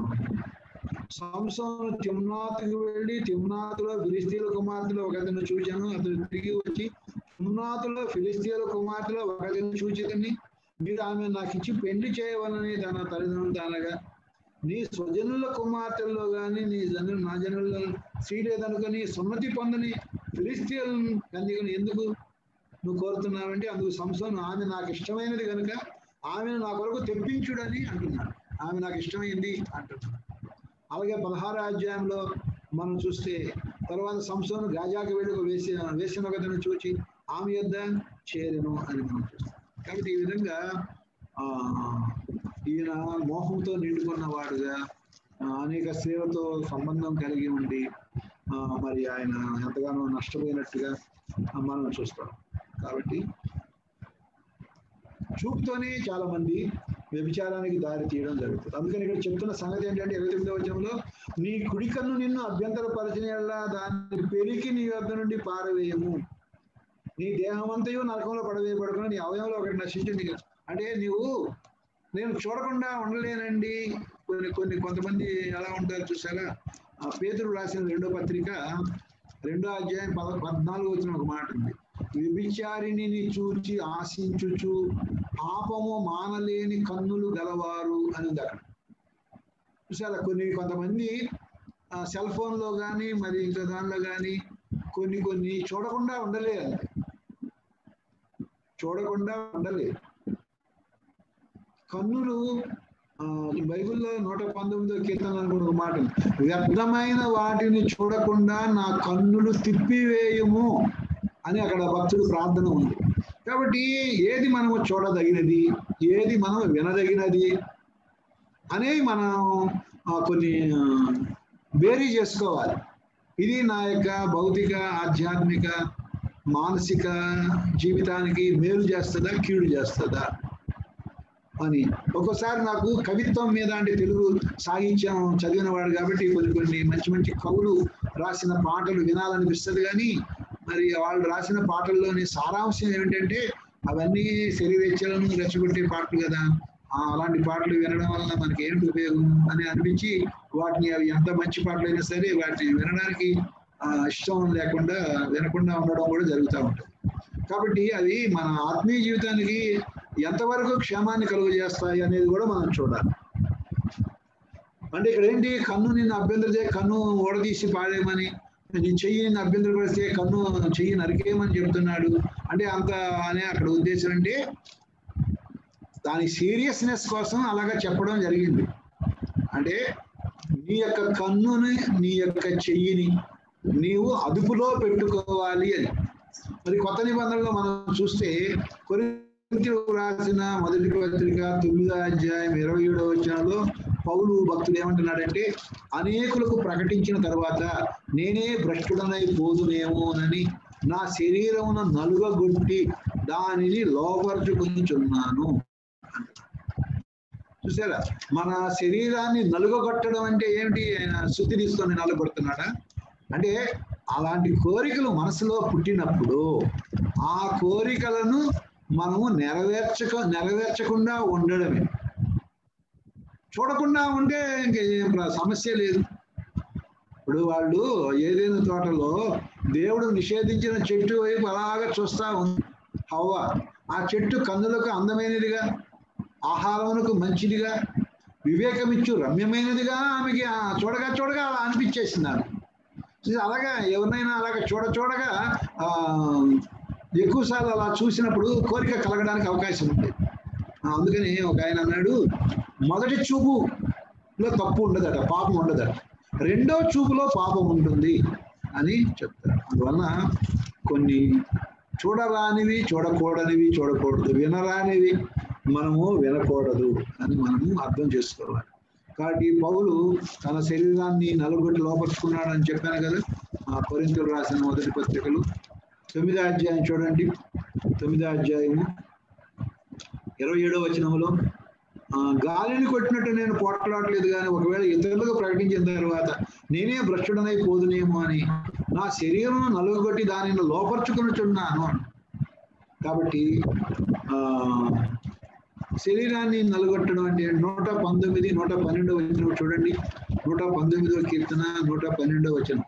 [SPEAKER 1] సంసోను తిమ్నాతుకు వెళ్ళి తిమ్నాతులో ఫిలిస్తీన్ల కుమార్తెలో ఒకరిని చూచాను అతను తిరిగి వచ్చి తిమ్నాతులో ఫిలిస్తీన్ల కుమార్తెలో ఒకరిని చూచిదని మీరు ఆమె నాకు ఇచ్చి పెళ్లి చేయవలని తన తల్లిదండ్రులు అనగా నీ స్వజనుల కుమార్తెల్లో గాని నీ జనులు నా జనుల స్త్రీ లేదనుకొని సున్నతి పొందని ఫిలిస్తీన్ కన్యకను ఎందుకు నువ్వు కోరుతున్నావంటే అందుకు సంస్థను ఆమె నాకు ఇష్టమైనది కనుక ఆమెను నా కొరకు తెప్పించుడని అంటున్నాడు ఆమె నాకు ఇష్టమైంది అంటున్నాడు అలాగే పదహారు అధ్యాయంలో మనం చూస్తే తర్వాత సంస్థను గాజాకి వెళ్ళి ఒక వేసి వేసిన ఒకతను చూచి ఆమె యొద్ద చేరెను అని మనం చూస్తాం కాబట్టి ఈ విధంగా ఆ ఈయన మోహంతో నిండుకున్న వాడుగా ఆ, అనేక స్త్రీలతో సంబంధం కలిగి ఉండి ఆ, మరి ఆయన ఎంతగానో నష్టపోయినట్టుగా ఆ, మనం చూస్తాం కాబట్టి చూపుతోనే చాలా మంది వ్యభిచారానికి దారి తీయడం జరుగుతుంది అందుకని ఇక్కడ చెప్తున్న సంగతి ఏంటంటే ఇరవై తొమ్మిదో వచనంలో నీ కుడి కన్ను నిన్ను అభ్యంతర పరిచిన దాన్ని పెరికి నీ వద్ద నుండి పారవేయము నీ దేహం అంతయు నరకంలో పడవేయబడుకుని నీ అవయవంలో ఒకటి నశించింది కదా. అంటే నీవు నేను చూడకుండా ఉండలేనండి కొన్ని కొన్ని కొంతమంది ఎలా ఉంటారు చూసారా ఆ పేతురు రాసిన రెండో పత్రిక రెండో అధ్యాయం పద పద్నాలుగు వచ్చిన ఒక మాట ఉంది వ్యభిచారిని చూచి ఆశించుచు పాపము మానలేని కన్నులు గలవారు అని ఉంది అక్కడ చూసారా కొన్ని కొంతమంది ఆ సెల్ ఫోన్లో కానీ మరి ఇంకా దానిలో కానీ కొన్ని కొన్ని చూడకుండా ఉండలేదు చూడకుండా ఉండలేదు కన్నులు ఆ, ఈ బైబిల్లో నూట పంతొమ్మిదో కీర్తన అని కూడా ఒక మాట ఉంది. వ్యర్థమైన వాటిని చూడకుండా నా కన్నులు తిప్పివేయము అని అక్కడ భక్తుడు ప్రార్థన ఉంది కాబట్టి ఏది మనము చూడదగినది ఏది మనం వినదగినది అనేవి మనం ఆ, కొన్ని ఆ, బేరీ చేసుకోవాలి ఇది నా యొక్క భౌతిక ఆధ్యాత్మిక మానసిక జీవితానికి మేలు చేస్తుందా కీడు చేస్తుందా అని ఒక్కోసారి నాకు కవిత్వం మీద అంటే తెలుగు సాహిత్యం చదివిన వాడు కాబట్టి కొన్ని కొన్ని మంచి మంచి కవులు రాసిన పాటలు వినాలనిపిస్తుంది కానీ మరి వాళ్ళు రాసిన పాటల్లోని సారాంశం ఏమిటంటే అవన్నీ శరీరేచ్ఛలను రెచ్చగొట్టే పాటలు కదా ఆ, అలాంటి పాటలు వినడం వలన మనకి ఏంటి ఉపయోగం అని అనిపించి వాటిని అవి ఎంత మంచి పాటలు అయినా సరే వాటిని వినడానికి ఆ, ఇష్టం లేకుండా వినకుండా ఉండడం కూడా జరుగుతూ ఉంటుంది కాబట్టి అది మన ఆత్మీయ జీవితానికి ఎంతవరకు క్షేమాన్ని కలుగజేస్తాయి అనేది కూడా మనం చూడాలి అంటే ఇక్కడ ఏంటి కన్ను నిన్ను అభ్యంతరం చే కన్ను ఓడదీసి పాడేయమని నీ చెయ్యి నిన్ను అభ్యంతరం పడితే కన్ను చెయ్యి నరికేయమని చెప్తున్నాడు అంటే అంత అనే అక్కడ ఉద్దేశం అంటే దాని సీరియస్నెస్ కోసం అలాగా చెప్పడం జరిగింది అంటే నీ యొక్క కన్నుని నీ యొక్క చెయ్యిని నీవు అదుపులో పెట్టుకోవాలి అని మరి కొత్త నిబంధనలో మనం చూస్తే కొరింథీయులకు రాసిన మొదటి పత్రిక తొమ్మిదో అధ్యాయం ఇరవై ఏడో వచనంలో పౌలు భక్తుడు ఏమంటున్నాడంటే అనేకులకు ప్రకటించిన తర్వాత నేనే భ్రష్టుడనై పోదునేమోనని నా శరీరమును నలుగగొట్టి దానిని లోపరుచుకుంటున్నాను చూసారా మన శరీరాన్ని నలుగగొట్టడం అంటే ఏమిటి ఆయన శుద్ధి తీసుకొని నలుగొడుతున్నాడా అంటే అలాంటి కోరికలు మనసులో పుట్టినప్పుడు ఆ కోరికలను మనము నెరవేర్చక నెరవేర్చకుండా ఉండడమే చూడకుండా ఉంటే ఇంకేం ప్ర- సమస్య లేదు ఇప్పుడు వాళ్ళు ఏదైనా తోటలో దేవుడు నిషేధించిన చెట్టు వైపు అలాగా చూస్తా ఉంది హవ్వ ఆ చెట్టు కన్నులకు అందమైనదిగా ఆహారమునకు మంచిదిగా వివేకమిచ్చు రమ్యమైనదిగా ఆమెకి ఆ చూడగా చూడగా అలా అనిపించేసింది ఆమె చూసి అలాగా ఎవరినైనా అలాగ చూడ చూడగా ఆ ఎక్కువసార్లు అలా చూసినప్పుడు కోరిక కలగడానికి అవకాశం ఉంది ఆ, అందుకని ఒక ఆయన అన్నాడు మొదటి చూపులో తప్పు ఉండదట పాపం ఉండదట రెండో చూపులో పాపం ఉంటుంది అని చెప్తారు అందువలన కొన్ని చూడరానివి చూడకూడనివి చూడకూడదు వినరానివి మనము వినకూడదు అని మనము అర్థం చేసుకోవాలి కాబట్టి పౌలు తన శరీరాన్ని నలుగురు లోపరుచుకున్నాడని చెప్పాను కదా ఆ కొరింతలు రాసిన మొదటి పత్రికలు తొమ్మిదో అధ్యాయం చూడండి తొమ్మిదో అధ్యాయము ఇరవై ఏడో వచనములో ఆ, గాలిని కొట్టినట్టు నేను పోట్లాడలేదు కానీ ఒకవేళ ఇతరులకు ప్రకటించిన తర్వాత నేనే భ్రష్టుడనై పోదునేమో అని నా శరీరం నలుగుగొట్టి దానిని లోపరుచుకునిచున్నాను అని. కాబట్టి ఆ శరీరాన్ని నలుగొట్టడం అంటే నూట పంతొమ్మిది నూట పన్నెండో వచ్చిన చూడండి నూట పంతొమ్మిదో కీర్తన నూట పన్నెండో వచనం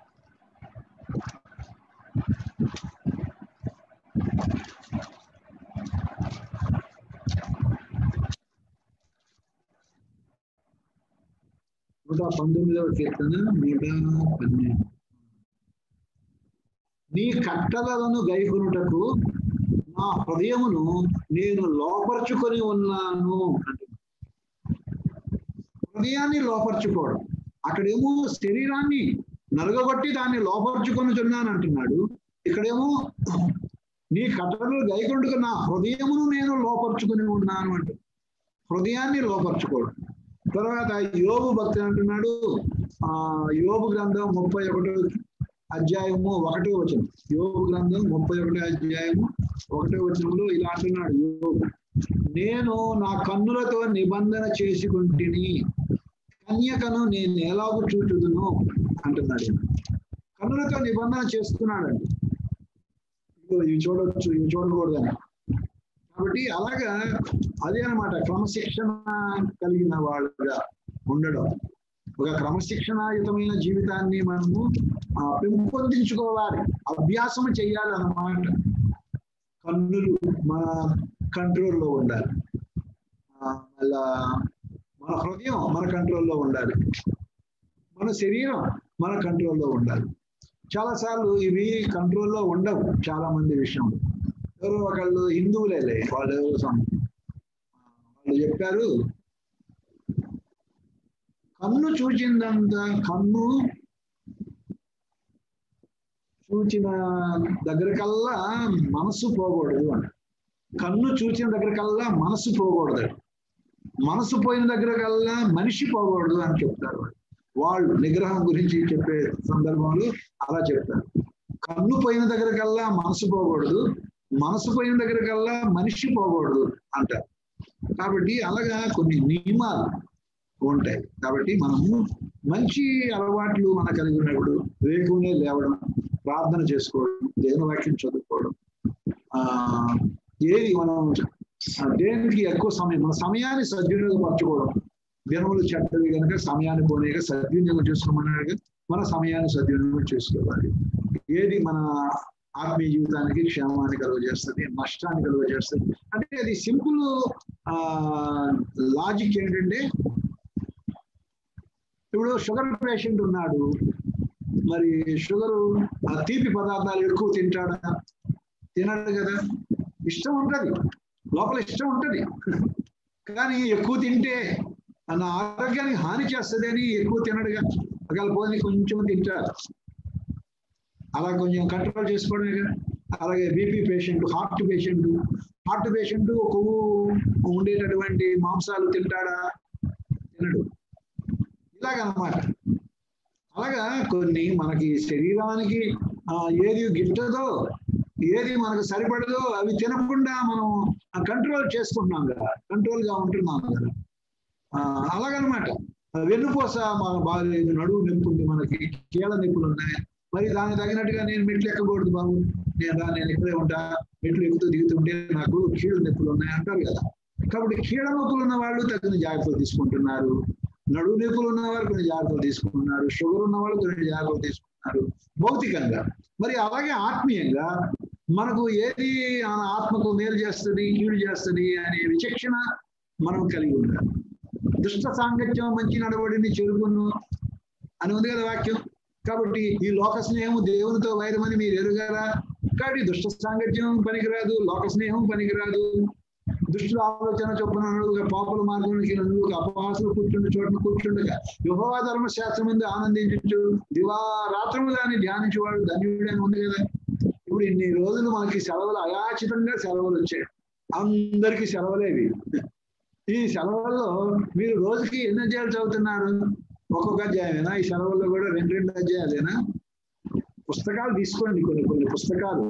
[SPEAKER 1] నూట పంతొమ్మిదవ కీర్తన నూట పన్నెండు నీ కట్టలను గైకొనుటకు నా హృదయమును నేను లోపరుచుకొని ఉన్నాను అంటున్నాడు. హృదయాన్ని లోపరుచుకోవడం అక్కడేమో శరీరాన్ని నలుగబట్టి దాన్ని లోపరుచుకొని ఉన్నాను అంటున్నాడు ఇక్కడేమో నీ కట్టలు గైకొండుకు నా హృదయమును నేను లోపరుచుకొని ఉన్నాను అంటు హృదయాన్ని లోపరుచుకోవడం తర్వాత యోగు భక్తి అంటున్నాడు ఆ యోగు గ్రంథం ముప్పై ఒకటో అధ్యాయము ఒకటో వచనం యోగు గ్రంథం ముప్పై ఒకటో అధ్యాయము ఒకటో వచనంలో ఇలా అంటున్నాడు యోగు నేను నా కన్నులతో నిబంధన చేసుకుంటుని కన్యకను నేను ఎలాగూ చూచుదును అంటున్నాడు ఈయన. కన్నులతో నిబంధన చేస్తున్నాడండి ఇదిగో ఇవి చూడొచ్చు ఇవి చూడకూడదని కాబట్టి అలాగా అదే అన్నమాట క్రమశిక్షణ కలిగిన వాళ్ళుగా ఉండడం ఒక క్రమశిక్షణాయుతమైన జీవితాన్ని మనము ఆ, పెంపొందించుకోవాలి అభ్యాసం చేయాలి అన్నమాట కన్నులు మన కంట్రోల్లో ఉండాలి ఆ, మళ్ళా మన హృదయం మన కంట్రోల్లో ఉండాలి మన శరీరం మన కంట్రోల్లో ఉండాలి చాలాసార్లు ఇవి కంట్రోల్లో ఉండవు చాలా మంది విషయంలో ఎవరో ఒకళ్ళు హిందువులేలే వాళ్ళు ఎవరో సం- వాళ్ళు చెప్పారు కన్ను చూచిందంత కన్ను చూచిన దగ్గరకల్లా మనసు పోకూడదు అంట కన్ను చూచిన దగ్గరకల్లా మనసు పోకూడదు మనసు పోయిన దగ్గరకల్లా మనిషి పోకూడదు అని చెప్తారు వాళ్ళు. వాళ్ళు నిగ్రహం గురించి చెప్పే సందర్భంలో అలా చెప్తారు కన్ను పోయిన దగ్గరకల్లా మనసు పోకూడదు మనసు పోయిన దగ్గరకల్లా మనిషి పోకూడదు అంటారు కాబట్టి అలాగా కొన్ని నియమాలు ఉంటాయి కాబట్టి మనము మంచి అలవాట్లు మన కలిగి ఉన్నప్పుడు వేకునే లేవడం ప్రార్థన చేసుకోవడం దేవుని వాక్యం చదువుకోవడం ఆ ఏది మనం ఆ, దేనికి ఎక్కువ సమయం మన సమయాన్ని సద్వినియోగపరచుకోవడం దినములు చెడ్డవి కనుక సమయాన్ని పోనీగా సద్వినియోగం చేసుకోమన్నాడు మన సమయాన్ని సద్వినియోగం చేసుకోవాలి ఏది మన ఆత్మీయ జీవితానికి క్షేమాన్ని కలుగజేస్తుంది నష్టాన్ని కలుగజేస్తుంది అంటే అది సింపుల్ ఆ లాజిక్ ఏంటంటే ఇప్పుడు షుగర్ పేషెంట్ ఉన్నాడు మరి షుగర్ ఆ తీపి పదార్థాలు ఎక్కువ తింటాడా తినడు కదా ఇష్టం ఉంటది లోపల ఇష్టం ఉంటది కానీ ఎక్కువ తింటే నా ఆరోగ్యానికి హాని చేస్తుంది అని ఎక్కువ తినడుగా ఒకవేళ పోనీ కొంచెం తింటారు అలా కొంచెం కంట్రోల్ చేసుకోవడమే కదా అలాగే BP patient heart patient heart patient కొవ్వు ఉండేటటువంటి మాంసాలు తింటాడా తినడు ఇలాగనమాట అలాగా కొన్ని మనకి శరీరానికి ఆ, ఏది గిట్టదో ఏది మనకు సరిపడదో అవి తినకుండా మనం కంట్రోల్ చేసుకుంటున్నాం కదా కంట్రోల్ గా ఉంటున్నాం కదా ఆ, అలాగనమాట వెన్నుపూస మనకు బాగలేదు నడువు నొప్పి ఉంది మనకి కీళ్ళ నొప్పులు ఉన్నాయి మరి దానికి తగినట్టుగా నేను మెట్లు ఎక్కకూడదు బాబు నేను రా నేను ఇక్కడే ఉంటా మెట్లు ఎక్కుతూ దిగుతుంటే నాకు కీళ్ళ నొప్పులు ఉన్నాయి అంటారు కదా కాబట్టి కీళ్ళ నొప్పులు ఉన్న వాళ్ళు తగిన జాగ్రత్తలు తీసుకుంటున్నారు నడువు నొప్పులు ఉన్నవారు కొన్ని జాగ్రత్తలు తీసుకుంటున్నారు షుగర్ ఉన్నవాళ్ళు కొన్ని జాగ్రత్తలు తీసుకుంటున్నారు భౌతికంగా మరి అలాగే ఆత్మీయంగా మనకు ఏది ఆ ఆత్మకు మేలు చేస్తుంది కీడు చేస్తుంది అనే విచక్షణ మనం కలిగి ఉండాలి దుష్ట సాంగత్యం మంచి నడవడిని చెరుకును అని ఉంది కదా వాక్యం కాబట్టి ఈ లోక స్నేహం దేవునితో వైరమని మీరు ఎరుగారా కాబట్టి దుష్ట సాంగత్యం పనికిరాదు లోక స్నేహం పనికిరాదు దుష్టుల ఆలోచన చొప్పున నడువుగా పాపుల మార్గంలోకి నడువుగా అపహాసులు కూర్చుండి చోటును కూర్చుండగా యుహోవా ధర్మశాస్త్రం ముందు ఆనందించు దివారాత్రము దాన్ని ధ్యానించేవాడు ధన్యుడని ఉంది కదా ఇప్పుడు ఇన్ని రోజులు మనకి సెలవులు అయాచితంగా సెలవులు వచ్చాయి అందరికి సెలవులేవి ఈ సెలవుల్లో మీరు రోజుకి ఎన్ని అధ్యాయాలు చదువుతున్నారు ఒక్కొక్క అధ్యాయమేనా ఈ సెలవుల్లో కూడా రెండు రెండు అధ్యాయాలేనా పుస్తకాలు తీసుకోండి కొన్ని కొన్ని పుస్తకాలు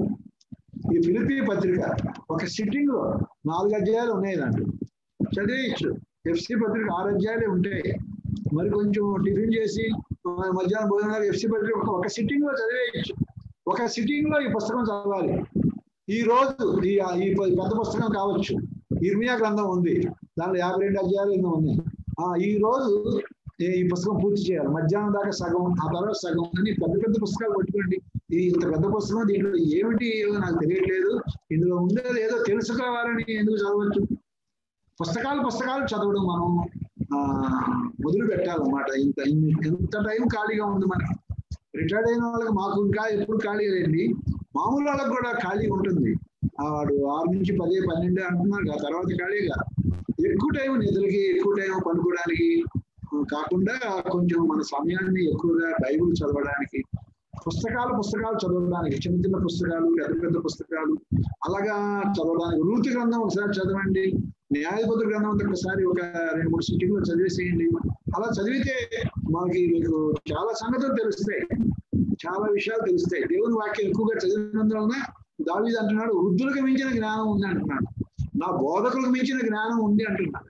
[SPEAKER 1] ఈ ఫిలిపి పత్రిక ఒక సిట్టింగ్ లో నాలుగు అధ్యాయాలు ఉన్నాయి దాంట్లో చదివేయచ్చు ఎఫ్సి పత్రిక ఆరు అధ్యాయాలే ఉంటాయి మరి కొంచెం టిఫిన్ చేసి మధ్యాహ్నం భోజనాలు ఎఫ్సి పత్రిక ఒక- ఒక సిట్టింగ్ లో చదివేయచ్చు ఒక సిట్టింగ్ లో ఈ పుస్తకం చదవాలి ఈ రోజు ఈ ఈ ప- పెద్ద పుస్తకం కావచ్చు ఇర్మియా గ్రంథం ఉంది దాంట్లో యాభై రెండు అధ్యాయాలు ఎన్నో ఉన్నాయి ఆ ఈ రోజు ఈ ఈ పుస్తకం పూర్తి చేయాలి మధ్యాహ్నం దాకా సగం ఆ తర్వాత సగం అని పెద్ద పెద్ద పుస్తకాలు పట్టుకోండి ఈ ఇంత పెద్ద పుస్తకం దీంట్లో ఏమిటి ఏదో నాకు తెలియట్లేదు ఇందులో ఉండేది ఏదో తెలుసుకోవాలని ఎందుకు చదవచ్చు పుస్తకాలు పుస్తకాలు చదవడం మనం ఆ మొదలు పెట్టాలన్నమాట ఇంత ఇన్ని- ఎంత టైం ఖాళీగా ఉంది మనకి రిటైర్డ్ అయిన వాళ్ళకి మాకు ఇంకా ఎప్పుడు ఖాళీ లేండి మామూలు వాళ్ళకి కూడా ఖాళీ ఉంటుంది ఆ వాడు ఆరు నుంచి పది పన్నెండు అంటున్నారు ఆ తర్వాత ఖాళీగా ఎక్కువ టైం నిధులకి ఎక్కువ టైం పనుకోవడానికి కాకుండా కొంచెం మన సమయాన్ని ఎక్కువగా బైబిల్ చదవడానికి పుస్తకాలు పుస్తకాలు చదవడానికి చిన్న చిన్న పుస్తకాలు పెద్ద పెద్ద పుస్తకాలు అలాగా చదవడానికి రూతి గ్రంథం ఒకసారి చదవండి న్యాయపత్ర గ్రంథం అంతా ఒకసారి ఒక రెండు మూడు సిటీలో చదివేసేయండి అలా చదివితే మనకి మీకు చాలా సంగతులు తెలుస్తాయి చాలా విషయాలు తెలుస్తాయి దేవుని వాక్యం ఎక్కువగా చదివినందువలన దావీదు అంటున్నాడు వృద్ధులకు మించిన జ్ఞానం ఉంది అంటున్నాడు నా బోధకులకు మించిన జ్ఞానం ఉంది అంటున్నాడు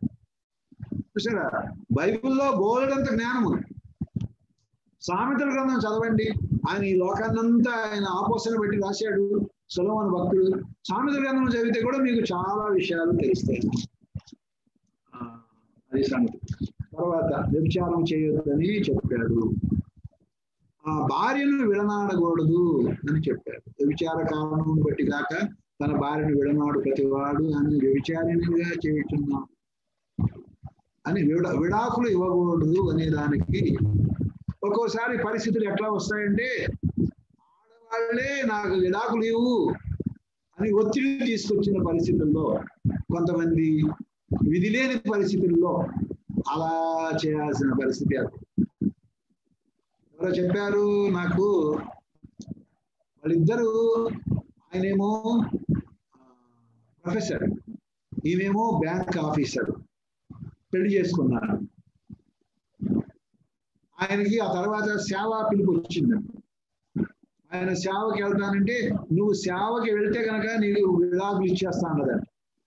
[SPEAKER 1] చూసారా బైబిల్లో బోధడంత జ్ఞానం ఉంది సామెతల గ్రంథం చదవండి ఆయన ఈ లోకాన్నంతా ఆయన ఆపోసన పెట్టి రాశాడు సులభన భక్తుడు సామెతల గ్రంథం చదివితే కూడా మీకు చాలా విషయాలు తెలుస్తాయి ఆ, అది సంగతి తర్వాత వ్యభిచారం చేయొద్దని చెప్పాడు ఆ భార్యను విడనాడకూడదు అని చెప్పాడు వ్యభిచార కారణం బట్టి కాక తన భార్యను విడనాడు ప్రతివాడు అని వ్యభిచారినిగా చేయుచున్నాం అని విడ విడాకులు ఇవ్వకూడదు అనే దానికి ఒక్కోసారి పరిస్థితులు ఎట్లా వస్తాయంటే ఆడవాళ్లే నాకు విడాకులు ఇవ్వు అని ఒత్తిడి తీసుకొచ్చిన పరిస్థితుల్లో కొంతమంది విధి లేని పరిస్థితుల్లో అలా చేయాల్సిన పరిస్థితి ఏర్పడింది. ఎవరో చెప్పారు నాకు వాళ్ళిద్దరూ ఆయనేమో ప్రొఫెసర్ ఈమెమో బ్యాంక్ ఆఫీసర్ పెళ్లి చేసుకున్నారు ఆయనకి ఆ తర్వాత సేవా పిలుపు వచ్చింది ఆయన సేవకి వెళ్తానంటే నువ్వు సేవకి వెళ్తే కనుక నీకు విడాకులు ఇచ్చేస్తా అన్నదంట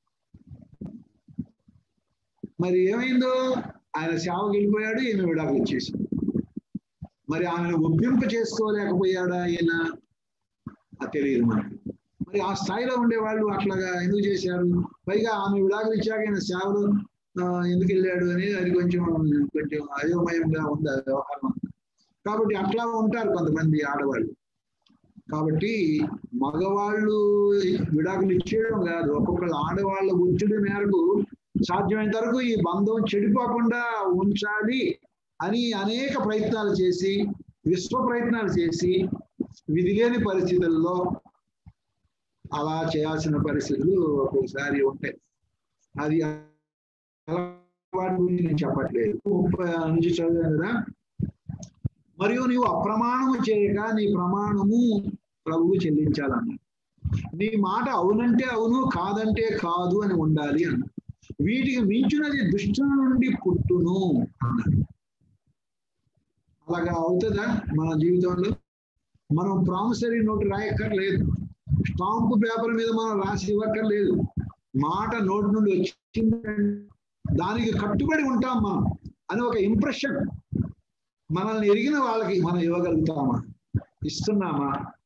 [SPEAKER 1] మరి ఏమైందో ఆయన సేవకి వెళ్ళిపోయాడు ఈయన విడాకులు ఇచ్చేసింది మరి ఆమెను ఒప్పింప చేసుకోలేకపోయాడా ఈయన అది తెలియదు మనకి మరి ఆ స్థాయిలో ఉండే వాళ్ళు అట్లాగా ఎందుకు చేశారు పైగా ఆమె విడాకులు ఇచ్చాక ఈయన సేవలు ఆ, ఎందుకు వెళ్ళాడు అనేది అది కొంచెం కొంచెం అయోమయంగా ఉంది ఆ వ్యవహారం అంతా. కాబట్టి అట్లా ఉంటారు కొంతమంది ఆడవాళ్ళు కాబట్టి మగవాళ్ళు విడాకులు ఇచ్చేయడం కాదు ఒక్కొక్కళ్ళు ఆడవాళ్ళ ఒత్తిడి మేరకు సాధ్యమైనంత వరకు ఈ బంధం చెడిపోకుండా ఉంచాలి అని అనేక ప్రయత్నాలు చేసి విశ్వ ప్రయత్నాలు చేసి విధి లేని పరిస్థితుల్లో అలా చేయాల్సిన పరిస్థితులు ఒక్కొక్కసారి ఉంటాయి అది అలవాటు గురించి నేను చెప్పట్లేదు ముప్పై నుంచి చదివాను కదా మరియు నీవు అప్రమాణము చేయక నీ ప్రమాణము ప్రభువు చెల్లించాలన్న నీ మాట అవునంటే అవును కాదంటే కాదు అని ఉండాలి అన్న వీటికి మించినది దుష్టుల నుండి పుట్టును అన్నాడు అలాగా అవుతుందా మన జీవితంలో మనం ప్రామిసరీ నోటు రాయక్కర్లేదు స్టాంపు పేపర్ మీద మనం రాసి ఇవ్వక్కర్లేదు మాట నోటి నుండి వచ్చింది దానికి కట్టుబడి ఉంటాం మనం అని ఒక ఇంప్రెషన్ మనల్ని ఎరిగిన వాళ్ళకి మనం ఇవ్వగలుగుతామా ఇస్తున్నామా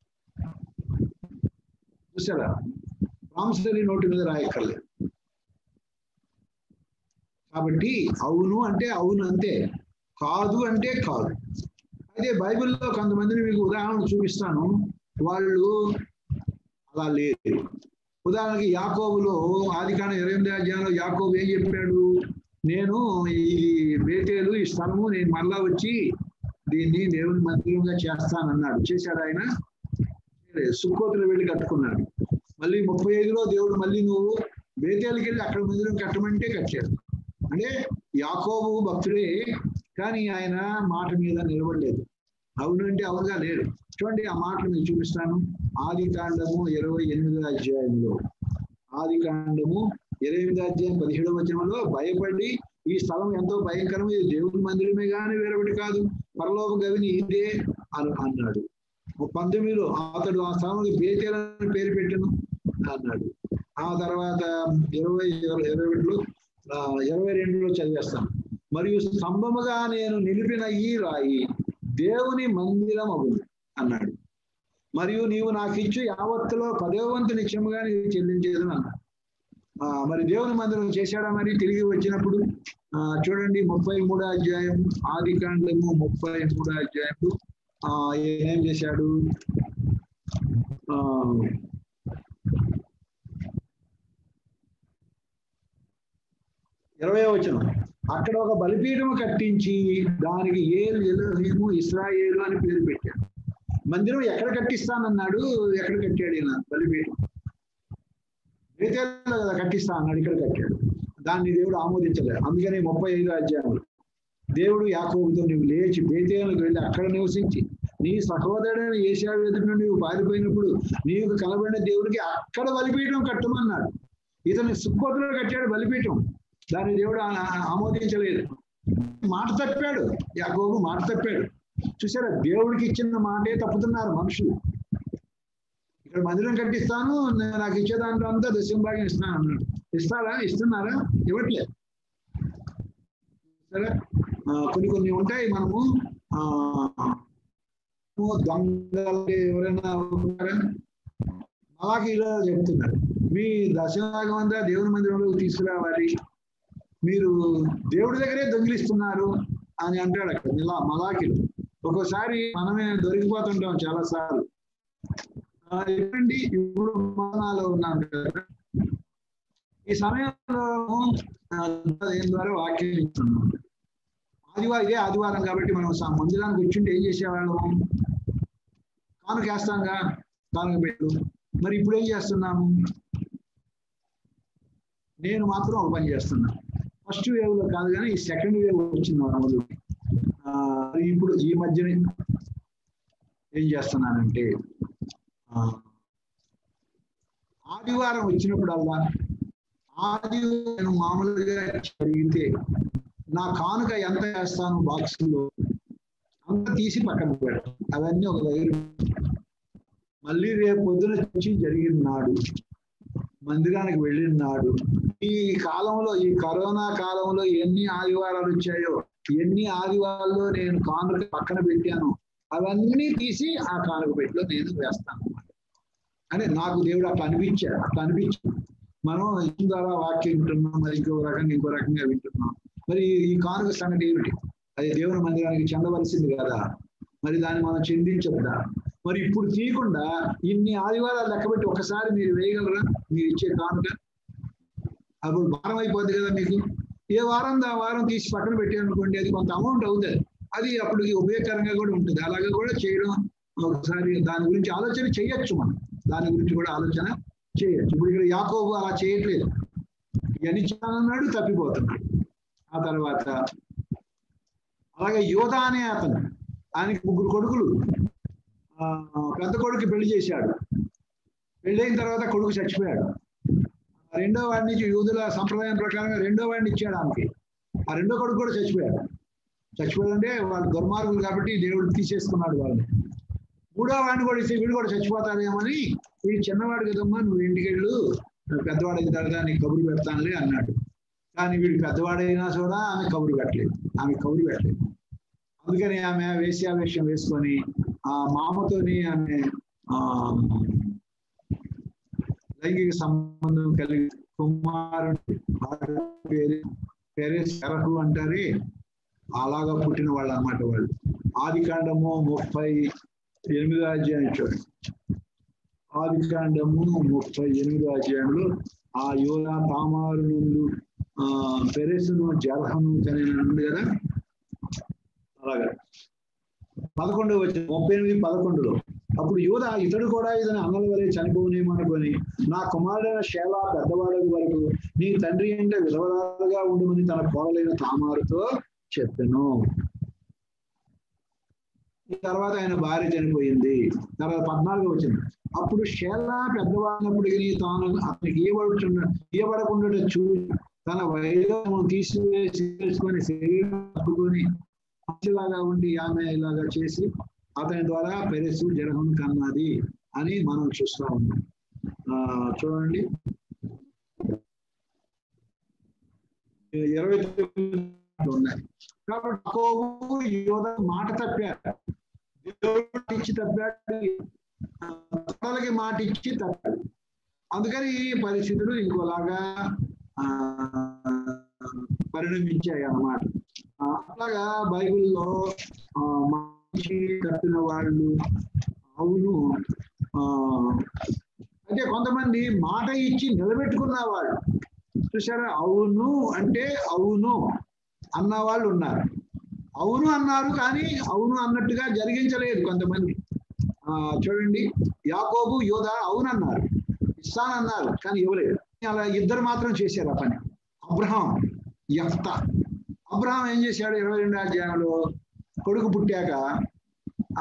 [SPEAKER 1] చూసారా ప్రామిసరీ నోటు మీద రాయక్కర్లేదు కాబట్టి అవును అంటే అవును అంతే కాదు అంటే కాదు అయితే బైబిల్లో కొంతమందిని మీకు ఉదాహరణ చూపిస్తాను వాళ్ళు అలా లేదు ఉదాహరణకి యాకోబులో ఆది కాని ఇరవై ఎనిమిది అధ్యాయంలో యాకోబు ఏం చెప్పాడు నేను ఈ బేతేలు ఈ స్థలము నేను మళ్ళా వచ్చి దీన్ని దేవుని మందిరంగా చేస్తానన్నాడు చేశాడు ఆయన సుక్కోతులు వెళ్ళి కట్టుకున్నాడు మళ్ళీ ముప్పై ఐదులో దేవుడు మళ్ళీ నువ్వు బేతేలకి వెళ్ళి అక్కడ మందిరం కట్టమంటే కట్టాడు అంటే యాకోబు భక్తుడే కానీ ఆయన మాట మీద నిలబడలేదు అవును అంటే అవునుగా లేడు చూడండి ఆ మాటలు మీకు చూపిస్తాను ఆది కాండము ఇరవై ఎనిమిదో అధ్యాయంలో ఆది కాండము ఇరవై ఎనిమిదో అధ్యాయం పదిహేడవ వచనంలో భయపడి ఈ స్థలం ఎంతో భయంకరం ఇది దేవుని మందిరమే కానీ వేరొకటి కాదు పరలోక గవిని ఇదే అని అన్నాడు పంతొమ్మిదిలో అతడు ఆ స్థలానికి బేతేలని పేరు పెట్టను అన్నాడు ఆ తర్వాత ఇరవై ఇరవై ఒకటిలో ఇరవై రెండులో చదివేస్తాను మరియు స్తంభముగా నేను నిలిపిన ఈ రాయి దేవుని మందిరం అవును అన్నాడు మరియు నీవు నాకు ఇచ్చు యావత్తులో పదో వంతు నిత్యముగా నీవు చెల్లించేదని అన్నాడు మరి దేవుని మందిరం చేశాడా మరి తిరిగి వచ్చినప్పుడు ఆ చూడండి ముప్పై మూడో అధ్యాయం ఆది కాండము ముప్పై మూడో అధ్యాయం ఆ ఏం చేశాడు ఆ ఇరవై వచనం అక్కడ ఒక బలిపీఠము కట్టించి దానికి ఏలు ఎలోహిము ఇస్రాయేలు అని పేరు పెట్టాడు మందిరం ఎక్కడ కట్టిస్తానన్నాడు ఎక్కడ కట్టాడు ఈయన బలిపీఠం బేతేల్లో కదా కట్టిస్తా అన్నాడు ఇక్కడ కట్టాడు దాన్ని దేవుడు ఆమోదించలేదు అందుకని ముప్పై ఐదు అధ్యాయంలో దేవుడు యాకోబుతో నువ్వు లేచి బేతేలకు వెళ్ళి అక్కడ నివసించి నీ సహోదరుడైన ఏషావు ఎదుట నువ్వు పారిపోయినప్పుడు నీకు కలబడిన దేవుడికి అక్కడ బలిపీఠం కట్టమన్నాడు ఇతని సుక్కోతులో కట్టాడు బలిపీఠం దాన్ని దేవుడు ఆమోదించలేదు మాట తప్పాడు యాకోబు మాట తప్పాడు చూసారా దేవుడికి ఇచ్చిన మాటే తప్పుతున్నారు మనుషులు ఇక్కడ మందిరం కట్టిస్తాను నాకు ఇచ్చే దాంట్లో అంతా దశం భాగం ఇస్తాను అన్నాడు ఇస్తారా ఇస్తున్నారా ఇవ్వట్లేదు సరే కొన్ని కొన్ని ఉంటాయి మనము ఆ దొంగలు ఎవరైనా ఉన్నారా అలాగే ఇలా చెప్తున్నారు మీ దశభాగం అంతా దేవుని మందిరంలోకి తీసుకురావాలి మీరు దేవుడి దగ్గరే దొంగిలిస్తున్నారు అని అంటాడు అక్కడ ఇలా మలాకిలు ఒక్కోసారి మనమే దొరికిపోతుంటాం చాలా సార్లు ఏంటండి ఇప్పుడు మరణాలు ఉన్నాం కదా ఈ సమయంలో దేని ద్వారా వాక్యం ఇస్తున్నాం ఆదివారం ఇదే ఆదివారం కాబట్టి మనం మందిరానికి వచ్చింటే ఏం చేసేవాళ్ళం కానుక వేస్తాంగా కానుక పెట్టు మరి ఇప్పుడు ఏం చేస్తున్నాము నేను మాత్రం ఒక పని చేస్తున్నాను ఫస్ట్ వేవ్ లో కాదు కానీ ఈ సెకండ్ వేవ్ వచ్చింది మనలో ఇప్పుడు ఈ మధ్యన ఏం చేస్తున్నానంటే ఆదివారం వచ్చినప్పుడల్లా ఆదివారం మామూలుగా జరిగితే నా కానుక ఎంత వేస్తాను బాక్సులో అంత తీసి పక్కన పెడతాను అవన్నీ ఒక దగ్గర మళ్ళీ రేపు పొద్దున వచ్చి జరిగిన నాడు మందిరానికి వెళ్ళిన నాడు ఈ కాలంలో ఈ కరోనా కాలంలో ఎన్ని ఆదివారాలు వచ్చాయో ఎన్ని ఆదివారాల్లో నేను కానుక పక్కన పెట్టాను అవన్నీ తీసి ఆ కానుక పెట్టిలో నేను వేస్తాను అంటే నాకు దేవుడు అట్లా అనిపించాడు అట్లా అనిపించాడు మనం ఇచ్చిన ద్వారా వాక్యం వింటున్నాం మరి ఇంకో రకంగా ఇంకో రకంగా వింటున్నాం మరి ఈ కానుక సంగతి ఏమిటి అది దేవుని మందిరానికి చెందవలసింది కదా మరి దాన్ని మనం చెందించద్దా మరి ఇప్పుడు తీయకుండా ఇన్ని ఆదివారాలు లెక్కబెట్టి ఒకసారి మీరు వేయగలరా మీరు ఇచ్చే కానుక అప్పుడు భారం అయిపోద్ది కదా మీకు ఏ వారం ఆ వారం తీసి పక్కన పెట్టారనుకోండి అది కొంత అమౌంట్ అవుతుంది అది అప్పుడు ఉపయోగకరంగా కూడా ఉంటుంది అలాగే కూడా చేయడం ఒకసారి దాని గురించి ఆలోచన చేయొచ్చు మనం దాని గురించి కూడా ఆలోచన చేయొచ్చు ఇప్పుడు ఇక్కడ యాకోబు అలా చేయట్లేదు ఇవన్నీ అన్నాడు తప్పిపోతున్నాడు ఆ తర్వాత అలాగే యోధ అనే అతను ఆయనకి ముగ్గురు కొడుకులు పెద్ద కొడుకు పెళ్లి చేశాడు పెళ్ళైన తర్వాత కొడుకు చచ్చిపోయాడు రెండో వాడిని యూదుల సంప్రదాయం ప్రకారంగా రెండో వాడిని ఇచ్చాడు ఆమెకి ఆ రెండో కొడుకు కూడా చచ్చిపోయాడు చచ్చిపోయాడంటే వాళ్ళు దుర్మార్గులు కాబట్టి దేవుడు తీసేసుకున్నాడు వాళ్ళని మూడో వాడిని కూడా ఇస్తే వీడు కూడా చచ్చిపోతాడేమని వీడు చిన్నవాడు కదమ్మా నువ్వు ఇంటికి వెళ్ళు పెద్దవాడైన తర్వాత నీకు కబురు పెడతానులే అన్నాడు కానీ వీడు పెద్దవాడైనా కూడా ఆమె కబురు పెట్టలేదు ఆమె కబురు పెట్టలేదు అందుకని ఆమె వేశ్యావేషం వేసుకొని ఆ మామతోని ఆమె ఆ లైంగిక సంబంధం కలిగి కుమారుడు పేరు పేరే శరహు అంటారే అలాగా పుట్టిన వాళ్ళు అన్నమాట వాళ్ళు ఆది కాండము ముప్పై ఎనిమిదో అధ్యాయం చూడండి ఆది కాండము ముప్పై ఎనిమిదో అధ్యాయంలో ఆ యోగా తామారు నుండి ఆ పెరెసును జర్హను కనిన ఉంది కదా అలాగా పదకొండు వచ్చి ముప్పై ఎనిమిది పదకొండులో అప్పుడు యూద ఇతడు కూడా ఇతని అన్నల వలె చనిపోనేమో అనుకొని నా కుమారుడైన శేల పెద్దవాడకు వరకు నీ తండ్రి అంటే విధవరాలుగా ఉండమని తన కోరలైన తామారుతో చెప్పాను ఈ తర్వాత ఆయన భార్య చనిపోయింది తర్వాత పద్నాలుగు వచ్చింది అప్పుడు శేల పెద్దవాడినప్పటికీ తాను అతనికి ఇయ్యబడుచున్న ఇయ్యబడకుండా చూసి తన వైద్యం తీసివేసి వేసుకొని శరీరం పట్టుకొని మంచిలాగా ఉండి ఆమె ఇలాగా చేసి అతని ద్వారా పెరసు జరహం కన్నది అని మనం చూస్తా ఉన్నాం ఆ చూడండి ఇరవై తొమ్మిది ఉన్నాయి కాబట్టి యాకోబు యోధ మాట తప్పాడు దేవుడు ఇచ్చి తప్పాడు తలకి మాట ఇచ్చి తప్పాడు అందుకని ఈ పరిస్థితులు ఇంకోలాగా ఆ పరిణమించాయి అన్నమాట ఆ, అట్లాగా బైబిల్లో ఆ, మనిషి తప్పిన వాళ్ళు అవును ఆ అంటే కొంతమంది మాట ఇచ్చి నిలబెట్టుకున్న వాళ్ళు చూసారా అవును అంటే అవును అన్న వాళ్ళు ఉన్నారు అవును అన్నారు కానీ అవును అన్నట్టుగా జరిగించలేదు కొంతమంది ఆ చూడండి యాకోబు యోధ అవును అన్నారు ఇస్తానన్నారు కానీ ఇవ్వలేదు అలా ఇద్దరు మాత్రం చేశారు ఆ పని అబ్రహాం యఫ్త అబ్రహాం ఏం చేశాడు ఇరవై రెండు అధ్యాయంలో కొడుకు పుట్టాక ఆ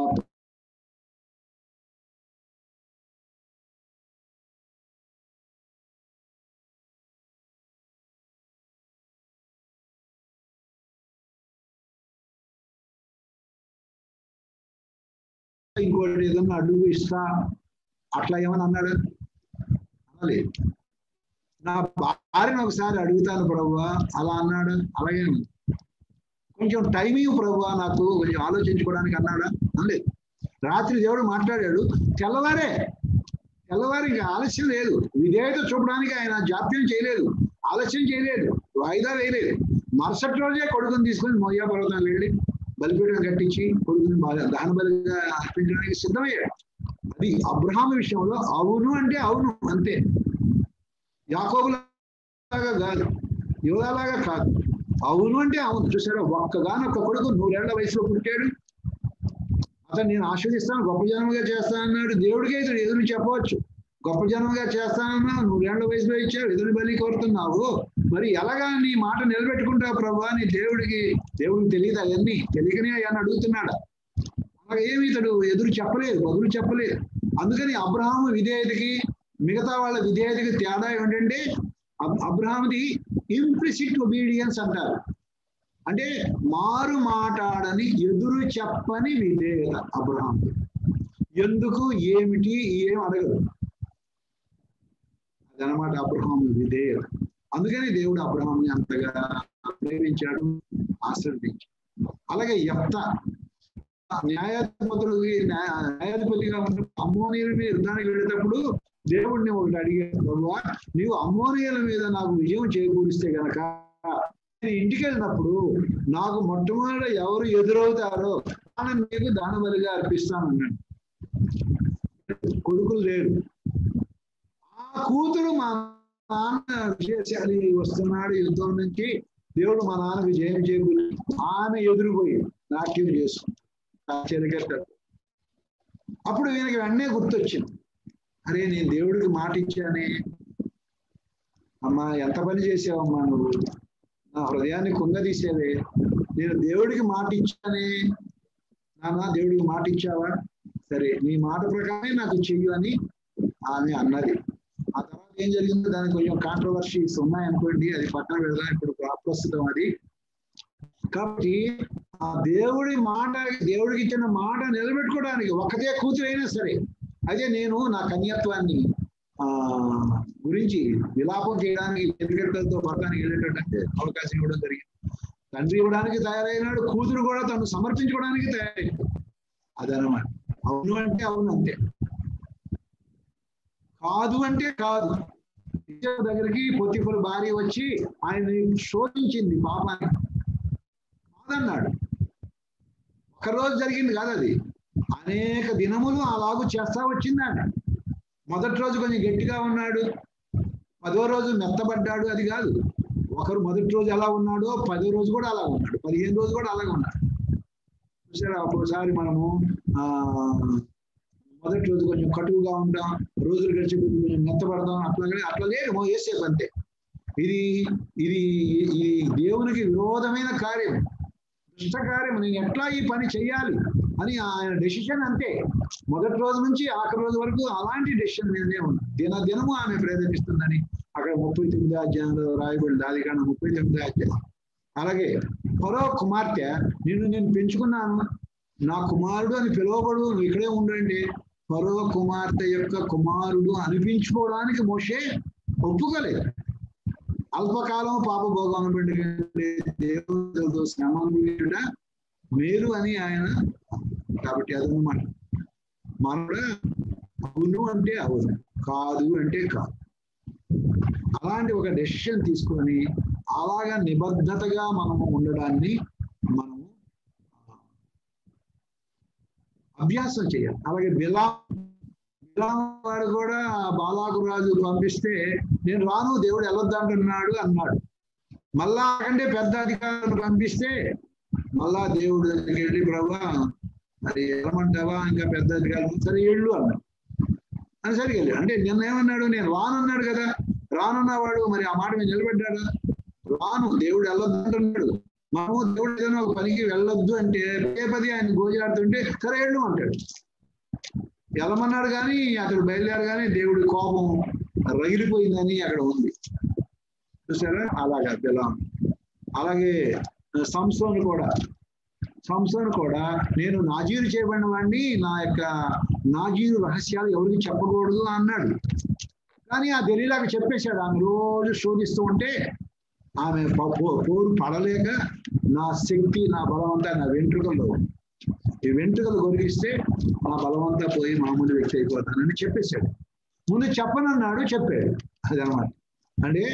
[SPEAKER 1] ఇంకోటి ఏదన్నా అడుగు ఇస్తా అట్లా ఏమని అన్నాడు అనలేదు నా భార్యను ఒకసారి అడుగుతాను ప్రభు అలా అన్నాడు అలాగే అన్నాడు. కొంచెం టైం ఇవ్వు ప్రభు నాకు కొంచెం ఆలోచించుకోవడానికి అన్నాడా అనలేదు రాత్రి దేవుడు మాట్లాడాడు తెల్లవారే తెల్లవారి ఇంకా ఆలస్యం లేదు విధేయత చూపడానికి ఆయన జాప్యం చేయలేదు ఆలస్యం చేయలేదు వాయిదా వేయలేదు మరుసటి రోజే కొడుకుని తీసుకొని మొయ్యా పర్వతాలు వెళ్ళి బలిపీఠం కట్టించి కొడుకుని బాగా దహన బలిగా అర్పించడానికి సిద్ధమయ్యాడు అది అబ్రహాం విషయంలో అవును అంటే అవును అంతే యాకోబులాగా కాదు యోధాలాగా కాదు అవును అంటే అవును చూసారా ఒక్కగానొక్క కొడుకు నూరేళ్ల వయసులో పుట్టాడు అతను నేను ఆస్వాదిస్తాను గొప్ప జనముగా చేస్తానన్నాడు దేవుడికే ఇతడు ఎదురు చెప్పవచ్చు గొప్ప జనముగా చేస్తానన్నా నూరేళ్ల వయసులో ఇచ్చావు ఎదురు బలి కోరుతున్నావు మరి ఎలాగా నీ మాట నిలబెట్టుకుంటావు ప్రభా నీ దేవుడికి దేవుడికి తెలియదు అవన్నీ తెలియకనే ఆయన అడుగుతున్నాడు అలాగే ఏమి ఇతడు ఎదురు చెప్పలేదు బదులు చెప్పలేదు అందుకని అబ్రహాము విధేయతకి మిగతా వాళ్ళ విధేయతకి తేడా ఏమిటంటే అబ్- అబ్రహాముది ఇంప్లిసిట్ ఒబీడియన్స్ అంటారు అంటే మారు మాట్లాడని ఎదురు చెప్పని విధేయత అబ్రహాం ఎందుకు ఏమిటి ఏం అడగదు అదనమాట అబ్రహాం విధేయత అందుకని దేవుడు అబ్రహాంని అంతగా ప్రేమించాడు ఆశ్రదించాడు అలాగే యప్త న్యాయాధిపతులకి న్యాయ- న్యాయాధిపతిగా ఉన్న అమ్మోనీయుల మీద యుద్ధానికి వెళ్ళేటప్పుడు దేవుడిని ఒకటి అడిగాడు ప్రభువా నీవు అమ్మోనీయుల మీద నాకు విజయం చేకూరిస్తే గనక నేను ఇంటికి వెళ్ళినప్పుడు నాకు మొట్టమొదట ఎవరు ఎదురవుతారో దాన్ని నీకు దాన బలిగా అర్పిస్తాను అన్నాడు కొడుకులు లేరు ఆ కూతురు మా నాన్న విజయశాలి వస్తున్నాడు యుద్ధం నుంచి దేవుడు మా నాన్నకు జయం చేకూరి ఆమె ఎదురుపోయి నాట్యం చేసుకుంది చెరిగట్టాడు అప్పుడు ఈయనకి వెంటనే గుర్తొచ్చింది అరే నేను దేవుడికి మాట ఇచ్చానే అమ్మా ఎంత పని చేసావమ్మా నువ్వు నా హృదయాన్ని కుంగదీసేవే నేను దేవుడికి మాట ఇచ్చానే నాన్న దేవుడికి మాట ఇచ్చావా సరే నీ మాట ప్రకారమే నాకు చెయ్యు అని ఆమె అన్నది ఆ తర్వాత ఏం జరిగిందో దానికి కొంచెం కాంట్రవర్సీస్ ఉన్నాయనుకోండి అది పక్కన పెడదాం ఇప్పుడు ప్రస్తుతం అది కాబట్టి ఆ దేవుడి మాట దేవుడికి ఇచ్చిన మాట నిలబెట్టుకోవడానికి ఒక్కతే కూతురు అయినా సరే అదే నేను నా కన్యత్వాన్ని ఆ గురించి విలాపం చేయడానికి ఎదుగడ్డలతో పడటానికి వెళ్ళేటట్టు అవకాశం ఇవ్వడం జరిగింది తండ్రి ఇవ్వడానికి తయారైనాడు కూతురు కూడా తను సమర్పించుకోవడానికి తయారైంది అదనమాట అవును అంటే అవును అంతే కాదు అంటే కాదు ఇచ్చే దగ్గరికి పొత్తిఫల భార్య వచ్చి ఆయన్ని శోధించింది పాపాన్ని అన్నాడు ఒక రోజు జరిగింది కాదు అది అనేక దినములు అలాగూ చేస్తా వచ్చిందంట మొదటి రోజు కొంచెం గట్టిగా ఉన్నాడు పదో రోజు మెత్తబడ్డాడు అది కాదు ఒకరు మొదటి రోజు ఎలా ఉన్నాడో పదో రోజు కూడా అలా ఉన్నాడు పదిహేను రోజు కూడా అలాగే ఉన్నాడు చూసారా ఒక్కోసారి మనము ఆ మొదటి రోజు కొంచెం కటువుగా ఉంటాం రోజులు గడిచి కొంచెం మెత్తపడదాం అట్లాగే అట్లాగే వేసేపు అంతే ఇది ఇది ఈ దేవునికి విరోధమైన కార్యం దుష్ట కార్యం నేను ఎట్లా ఈ పని చెయ్యాలి అని ఆయన డెసిషన్ అంతే మొదటి రోజు నుంచి ఆఖరి రోజు వరకు అలాంటి డెసిషన్ మీదనే ఉంది దిన దినము ఆమె ప్రేరేపిస్తుందని అక్కడ ముప్పై తొమ్మిది అధ్యాయంలో రాయబడింది అది కానీ ముప్పై తొమ్మిది అధ్యాయం అలాగే మరో కుమార్తె నిన్ను నేను పెంచుకున్నాను నా కుమారుడు అని పిలువబడు నువ్వు ఇక్కడే ఉండండి మరో కుమార్తె యొక్క కుమారుడు అనిపించుకోవడానికి మోషే ఒప్పుకోలేదు అల్పకాలం పాప భోగం దేవుడు శ్రమనుట మేలు అని ఆయన కాబట్టి అదనమాట మన అవును అంటే అవును కాదు అంటే కాదు అలాంటి ఒక డెసిషన్ తీసుకొని అలాగా నిబద్ధతగా మనము ఉండడాన్ని మనము అభ్యాసం చేయాలి అలాగే బిలా బిలాం వాడు కూడా బాలాకు రాజు పంపిస్తే నేను రాను దేవుడు వెళ్ళొద్దంటున్నాడు అన్నాడు మళ్ళా కంటే పెద్ద అధికారులను పంపిస్తే మళ్ళా దేవుడు దగ్గరికి వెళ్ళి ప్రభా మరి వెళ్ళమంటావా ఇంకా పెద్ద అధికారులు సరే ఏళ్ళు అన్నాడు అని సరిగా వెళ్ళాడు అంటే నిన్న ఏమన్నాడు నేను రానన్నాడు కదా రానున్నవాడు మరి ఆ మాట మీద నిలబడ్డాడా రాను దేవుడు వెళ్ళొద్దంటున్నాడు మనము దేవుడు ఏదైనా ఒక పనికి వెళ్ళొద్దు అంటే పదే పది ఆయన గోజాడుతుంటే సరే వెళ్ళు అంటాడు వెళ్ళమన్నాడు కానీ అక్కడ బయలుదేరు కానీ దేవుడి కోపం రగిలిపోయిందని అక్కడ ఉంది చూసారా అలాగా బిలాం అలాగే సంస్థను కూడా సంస్థను కూడా నేను నాజీరు చేయబడిన వాడిని నా యొక్క నాజీరు రహస్యాలు ఎవరికి చెప్పకూడదు అన్నాడు కానీ ఆ దెలీలాగా చెప్పేశాడు ఆమె రోజు శోధిస్తూ ఉంటే ఆమె పోరు పడలేక నా శక్తి నా బలమంతా నా వెంట్రుకల్లో ఈ వెంట్రుకలు గొరిగిస్తే నా బలమంతా పోయి మామూలు వ్యక్తి అయిపోతానని చెప్పేశాడు ముందు చెప్పనన్నాడు చెప్పాడు అదనమాట అంటే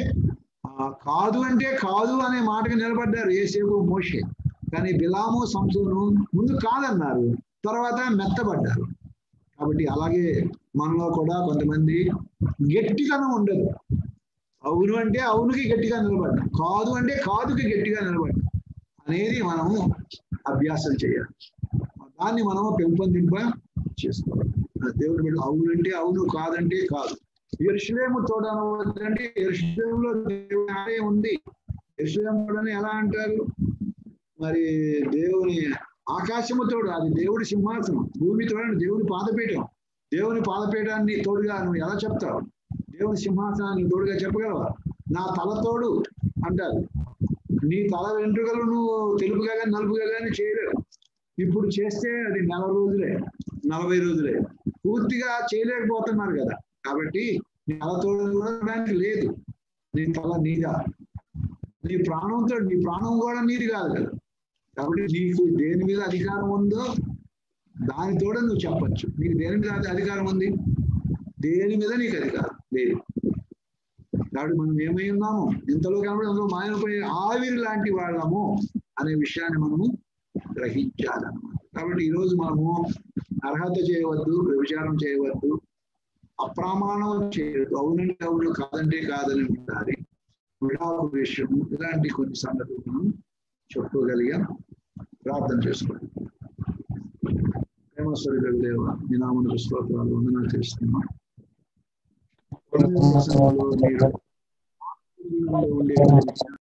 [SPEAKER 1] కాదు అంటే కాదు అనే మాటకు నిలబడ్డారు ఏసేపు మోషే కానీ బిలాము సంసోను ముందు కాదన్నారు తర్వాత మెత్తబడ్డారు కాబట్టి అలాగే మనలో కూడా కొంతమంది గట్టితనం ఉండదు అవును అంటే అవునుకి గట్టిగా నిలబడ్డా కాదు అంటే కాదుకి గట్టిగా నిలబడ్డా అనేది మనము అభ్యాసం చేయాలి దాన్ని మనము పెంపొందింప చేసుకోవాలి దేవుడు వీళ్ళు అవునంటే అవును కాదంటే కాదు ఎరుషులేము తోడనవద్దంటే ఎరుషులేములో దేవుని ఆలయం ఉంది ఎరుషులేముడని ఎలా అంటారు మరి దేవుని ఆకాశము తోడు అది దేవుడి సింహాసనం భూమి తోడు దేవుని పాదపీఠం దేవుని పాదపీఠాన్ని తోడుగా నువ్వు ఎలా చెప్తావు దేవుని సింహాసనాన్ని తోడుగా చెప్పగలవా నా తల తోడు అంటారు నీ తల వెంట్రుకలు నువ్వు తెలుపుగా కానీ నలుపుగా కానీ చేయలేవు ఇప్పుడు చేస్తే అది నెల రోజులే నలభై రోజులే పూర్తిగా చేయలేకపోతున్నారు కదా కాబట్టి నీ తల తోడు కూడా లేదు నీ తల నీదా నీ ప్రాణంతో నీ ప్రాణం కూడా నీది కాదు కదా కాబట్టి నీకు దేని మీద అధికారం ఉందో దానితోడ నువ్వు చెప్పచ్చు నీకు దేని మీద అధికారం ఉంది దేని మీద నీకు అధికారం లేదు కాబట్టి మనం ఏమై ఉన్నాము ఇంతలో కనబడి అందులో మాయమైపోయి ఆవిరి లాంటి వాళ్ళము అనే విషయాన్ని మనము గ్రహించాలన్నమాట కాబట్టి ఈరోజు మనము అర్హత చేయవద్దు వ్యభిచారం చేయవద్దు అప్రమాణం చేయవద్దు అవునంటే అవును కాదంటే కాదని ఉండాలి విడాకు విషయం ఇలాంటి కొన్ని సంగతులు మనం చెప్పుకోగలిగాం ప్రార్థన చేసుకోండి ప్రేమస్వరూప దేవ మీ నామను స్తోత్రాలు వందనాలు చేస్తున్నాం మీరు ఉండే